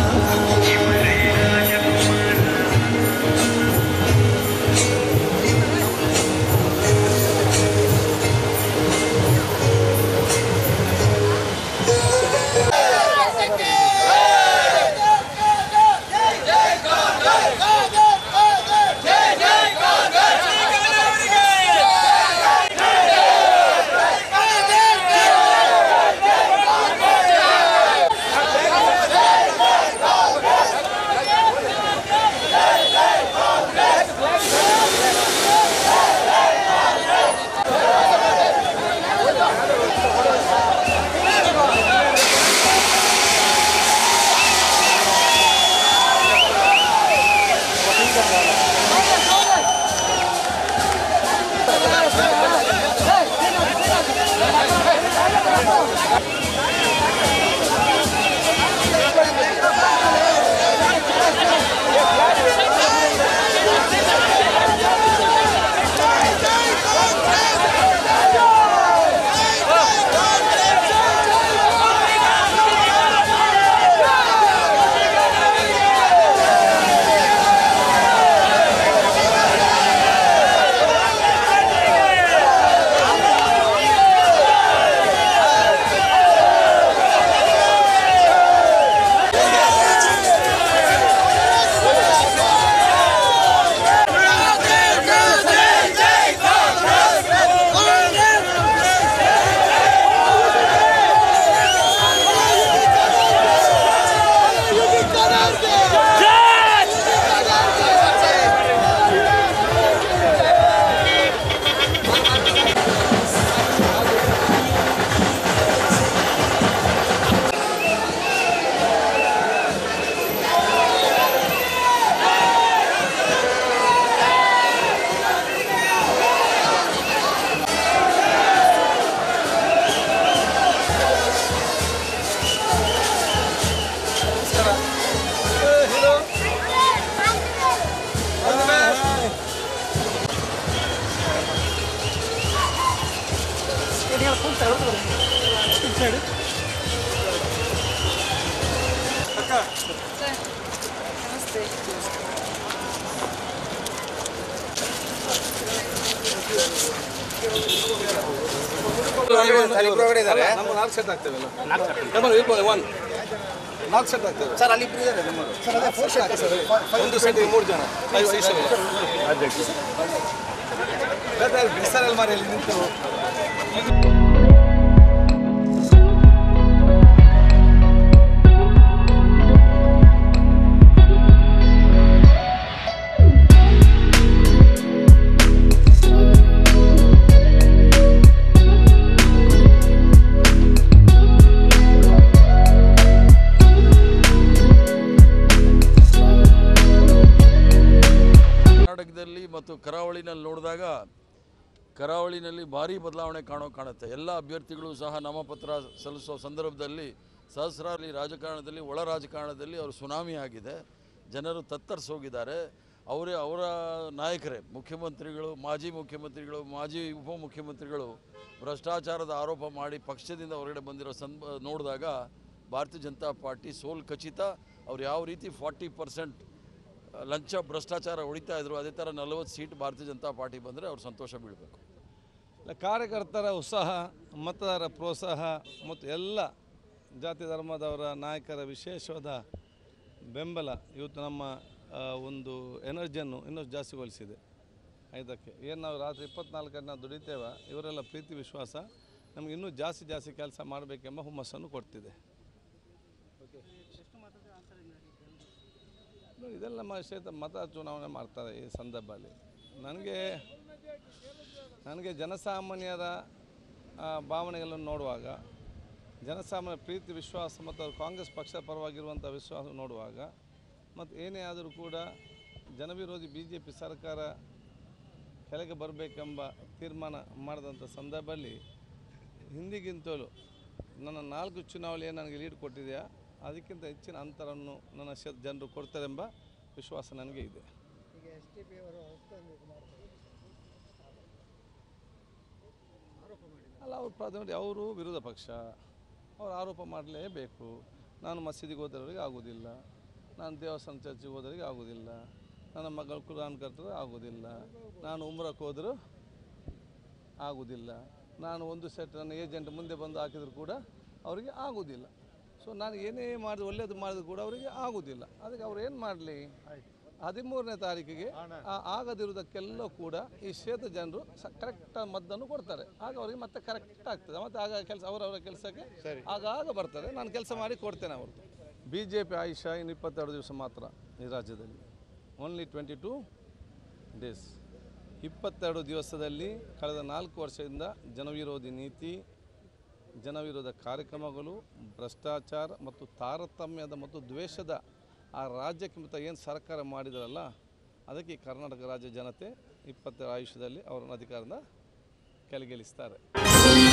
ನಾಲ್ಕು ಸೆಟ್ ಆಗ್ತೇವೆ ನಾಲ್ಕು ಸೆಟ್ ಆಗ್ತೇವೆ ಸರ್ ಅಲ್ಲಿ ಇಬ್ಬರು ಇದ್ದಾರೆ ನಮ್ಮದು ಸರ್ ಅದೇ ಫೋರ್ ಸೆಟ್ ಸರ್ ಒಂದು ಸೆಟ್ಗೆ ಮೂರು ಜನ ಐದು ಐದು ಸರ್ ಬಿಡಿಸ್ತಾರಲ್ಲ ಮಾರಿ ಅಲ್ಲಿ ನಿಂತು ಕರ್ನಾಟಕದಲ್ಲಿ ಮತ್ತು ಕರಾವಳಿನಲ್ಲಿ ನೋಡಿದಾಗ ಕರಾವಳಿನಲ್ಲಿ ಭಾರಿ ಬದಲಾವಣೆ ಕಾಣೋ ಕಾಣುತ್ತೆ ಎಲ್ಲ ಅಭ್ಯರ್ಥಿಗಳು ಸಹ ನಾಮಪತ್ರ ಸಲ್ಲಿಸೋ ಸಂದರ್ಭದಲ್ಲಿ ಸಹಸ್ರಾಲಿ ರಾಜಕಾರಣದಲ್ಲಿ ಒಳ ರಾಜಕಾರಣದಲ್ಲಿ ಅವರು ಸುನಾಮಿ ಆಗಿದೆ ಜನರು ತತ್ತರಿಸೋಗಿದ್ದಾರೆ ಅವರೇ ಅವರ ನಾಯಕರೇ ಮುಖ್ಯಮಂತ್ರಿಗಳು ಮಾಜಿ ಮುಖ್ಯಮಂತ್ರಿಗಳು ಮಾಜಿ ಉಪಮುಖ್ಯಮಂತ್ರಿಗಳು ಭ್ರಷ್ಟಾಚಾರದ ಆರೋಪ ಮಾಡಿ ಪಕ್ಷದಿಂದ ಹೊರಗಡೆ ಬಂದಿರೋ ಸಂದ ನೋಡಿದಾಗ ಭಾರತೀಯ ಜನತಾ ಪಾರ್ಟಿ ಸೋಲ್ ಖಚಿತ ಅವ್ರು ಯಾವ ರೀತಿ ಫಾರ್ಟಿ ಪರ್ಸೆಂಟ್ ಲಂಚ ಭ್ರಷ್ಟಾಚಾರ ಹೊಡಿತಾ ಇದ್ರು ಅದೇ ಥರ ನಲವತ್ತು ಸೀಟ್ ಭಾರತೀಯ ಜನತಾ ಪಾರ್ಟಿ ಬಂದರೆ ಅವ್ರು ಸಂತೋಷ ಬೀಳಬೇಕು ಕಾರ್ಯಕರ್ತರ ಉತ್ಸಾಹ ಮತದಾರರ ಪ್ರೋತ್ಸಾಹ ಮತ್ತು ಎಲ್ಲ ಜಾತಿ ಧರ್ಮದವರ ನಾಯಕರ ವಿಶೇಷವಾದ ಬೆಂಬಲ ಇವತ್ತು ನಮ್ಮ ಆ, ಒಂದು ಎನರ್ಜಿಯನ್ನು ಇನ್ನಷ್ಟು ಜಾಸ್ತಿಗೊಳಿಸಿದೆ ಇದಕ್ಕೆ ಏನು ನಾವು ರಾತ್ರಿ ಇಪ್ಪತ್ನಾಲ್ಕು ಗಂಟೆ ನಾವು ದುಡಿತೇವೆ ಇವರೆಲ್ಲ ಪ್ರೀತಿ ವಿಶ್ವಾಸ ನಮ್ಗೆ ಇನ್ನೂ ಜಾಸ್ತಿ ಜಾಸ್ತಿ ಕೆಲಸ ಮಾಡಬೇಕೆಂಬ ಹುಮ್ಮಸ್ಸನ್ನು ಕೊಡ್ತಿದೆ ನೋಡಿ, ಇದೆಲ್ಲ ನಮ್ಮ ಕ್ಷೇತ್ರ ಮತ ಚುನಾವಣೆ ಮಾಡ್ತಾರೆ ಈ ಸಂದರ್ಭದಲ್ಲಿ ನನಗೆ ನನಗೆ ಜನಸಾಮಾನ್ಯರ ಆ, ಭಾವನೆಗಳನ್ನು ನೋಡುವಾಗ ಜನಸಾಮಾನ್ಯ ಪ್ರೀತಿ ವಿಶ್ವಾಸ ಮತ್ತು ಅವ್ರು ಕಾಂಗ್ರೆಸ್ ಪಕ್ಷ ಪರವಾಗಿರುವಂಥ ವಿಶ್ವಾಸ ನೋಡುವಾಗ ಮತ್ತು ಏನೇ ಆದರೂ ಕೂಡ ಜನವಿರೋಧಿ ಬಿ ಜೆ ಪಿ ಸರ್ಕಾರ ಕೆಳಗೆ ಬರಬೇಕೆಂಬ ತೀರ್ಮಾನ ಮಾಡಿದಂಥ ಸಂದರ್ಭದಲ್ಲಿ ಹಿಂದಿಗಿಂತಲೂ ನನ್ನ ನಾಲ್ಕು ಚುನಾವಣೆಯೇ ನನಗೆ ಲೀಡ್ ಕೊಟ್ಟಿದೆಯಾ ಅದಕ್ಕಿಂತ ಹೆಚ್ಚಿನ ಅಂತರವನ್ನು ನನ್ನ ಕ್ಷೇತ್ರ ಜನರು ಕೊಡ್ತಾರೆಂಬ ವಿಶ್ವಾಸ ನನಗೆ ಇದೆ ಈಗ ಎಸ್ ಟಿ ಪಿ ಅವರು ಹೊಸದೊಂದು ಇದು ಮಾಡ್ತಾರೆ ಆರೋಪ ಮಾಡಿದ್ದಾರೆ ಅಲ್ಲ ಅವ್ರು ಪ್ರಾಥಮಿಕ ಅವರು ವಿರೋಧ ಪಕ್ಷ ಅವ್ರು ಆರೋಪ ಮಾಡಲೇಬೇಕು ನಾನು ಮಸೀದಿಗೆ ಹೋದವರಿಗೆ ಆಗೋದಿಲ್ಲ ನಾನು ದೇವಸ್ಥಾನ ಚರ್ಚಿಗೆ ಹೋದವರಿಗೆ ಆಗೋದಿಲ್ಲ ನನ್ನ ಮಗಳು ಕುರಾನ್ ಕರ್ತರು ಆಗೋದಿಲ್ಲ ನಾನು ಉಮ್ರಕ್ಕೆ ಹೋದರೂ ಆಗೋದಿಲ್ಲ ನಾನು ಒಂದು ಸೆಟ್ ನನ್ನ ಏಜೆಂಟ್ ಮುಂದೆ ಬಂದು ಹಾಕಿದ್ರು ಕೂಡ ಅವರಿಗೆ ಆಗೋದಿಲ್ಲ ಸೊ ನಾನು ಏನೇ ಮಾಡಿದ್ರು ಒಳ್ಳೇದು ಮಾಡಿದ್ರು ಕೂಡ ಅವರಿಗೆ ಆಗೋದಿಲ್ಲ ಅದಕ್ಕೆ ಅವ್ರು ಏನು ಮಾಡಲಿ ಹದಿಮೂರನೇ ತಾರೀಕಿಗೆ ಆ ಆಗದಿರುವುದಕ್ಕೆಲ್ಲ ಕೂಡ ಈ ಕ್ಷೇತ್ರ ಜನರು ಸ ಕರೆಕ್ಟ್ ಮದ್ದನ್ನು ಕೊಡ್ತಾರೆ ಆಗ ಅವರಿಗೆ ಮತ್ತೆ ಕರೆಕ್ಟ್ ಆಗ್ತದೆ ಮತ್ತು ಆಗ ಕೆಲಸ ಅವರವರ ಕೆಲಸಕ್ಕೆ ಆಗಾಗ ಬರ್ತಾರೆ ನಾನು ಕೆಲಸ ಮಾಡಿ ಕೊಡ್ತೇನೆ ಅವ್ರದ್ದು ಬಿ ಜೆ ಪಿ ಆಯುಷ ಇನ್ನು ಇಪ್ಪತ್ತೆರಡು ದಿವಸ ಮಾತ್ರ ಈ ರಾಜ್ಯದಲ್ಲಿ ಓನ್ಲಿ ಟ್ವೆಂಟಿ ಟೂ ಡೇಸ್ ಇಪ್ಪತ್ತೆರಡು ದಿವಸದಲ್ಲಿ ಕಳೆದ ನಾಲ್ಕು ವರ್ಷದಿಂದ ಜನವಿರೋಧಿ ನೀತಿ ಜನವಿರೋಧ ಕಾರ್ಯಕ್ರಮಗಳು ಭ್ರಷ್ಟಾಚಾರ ಮತ್ತು ತಾರತಮ್ಯದ ಮತ್ತು ದ್ವೇಷದ ಆ ರಾಜ್ಯಕ್ಕೆ ಮತ್ತು ಏನು ಸರ್ಕಾರ ಮಾಡಿದಾರಲ್ಲ ಅದಕ್ಕೆ ಈ ಕರ್ನಾಟಕ ರಾಜ್ಯ ಜನತೆ ಇಪ್ಪತ್ತೆರಡು ಆಯುಷ್ಯದಲ್ಲಿ ಅವರನ್ನು ಅಧಿಕಾರದಿಂದ ಕೆಳಗಿಳಿಸ್ತಾರೆ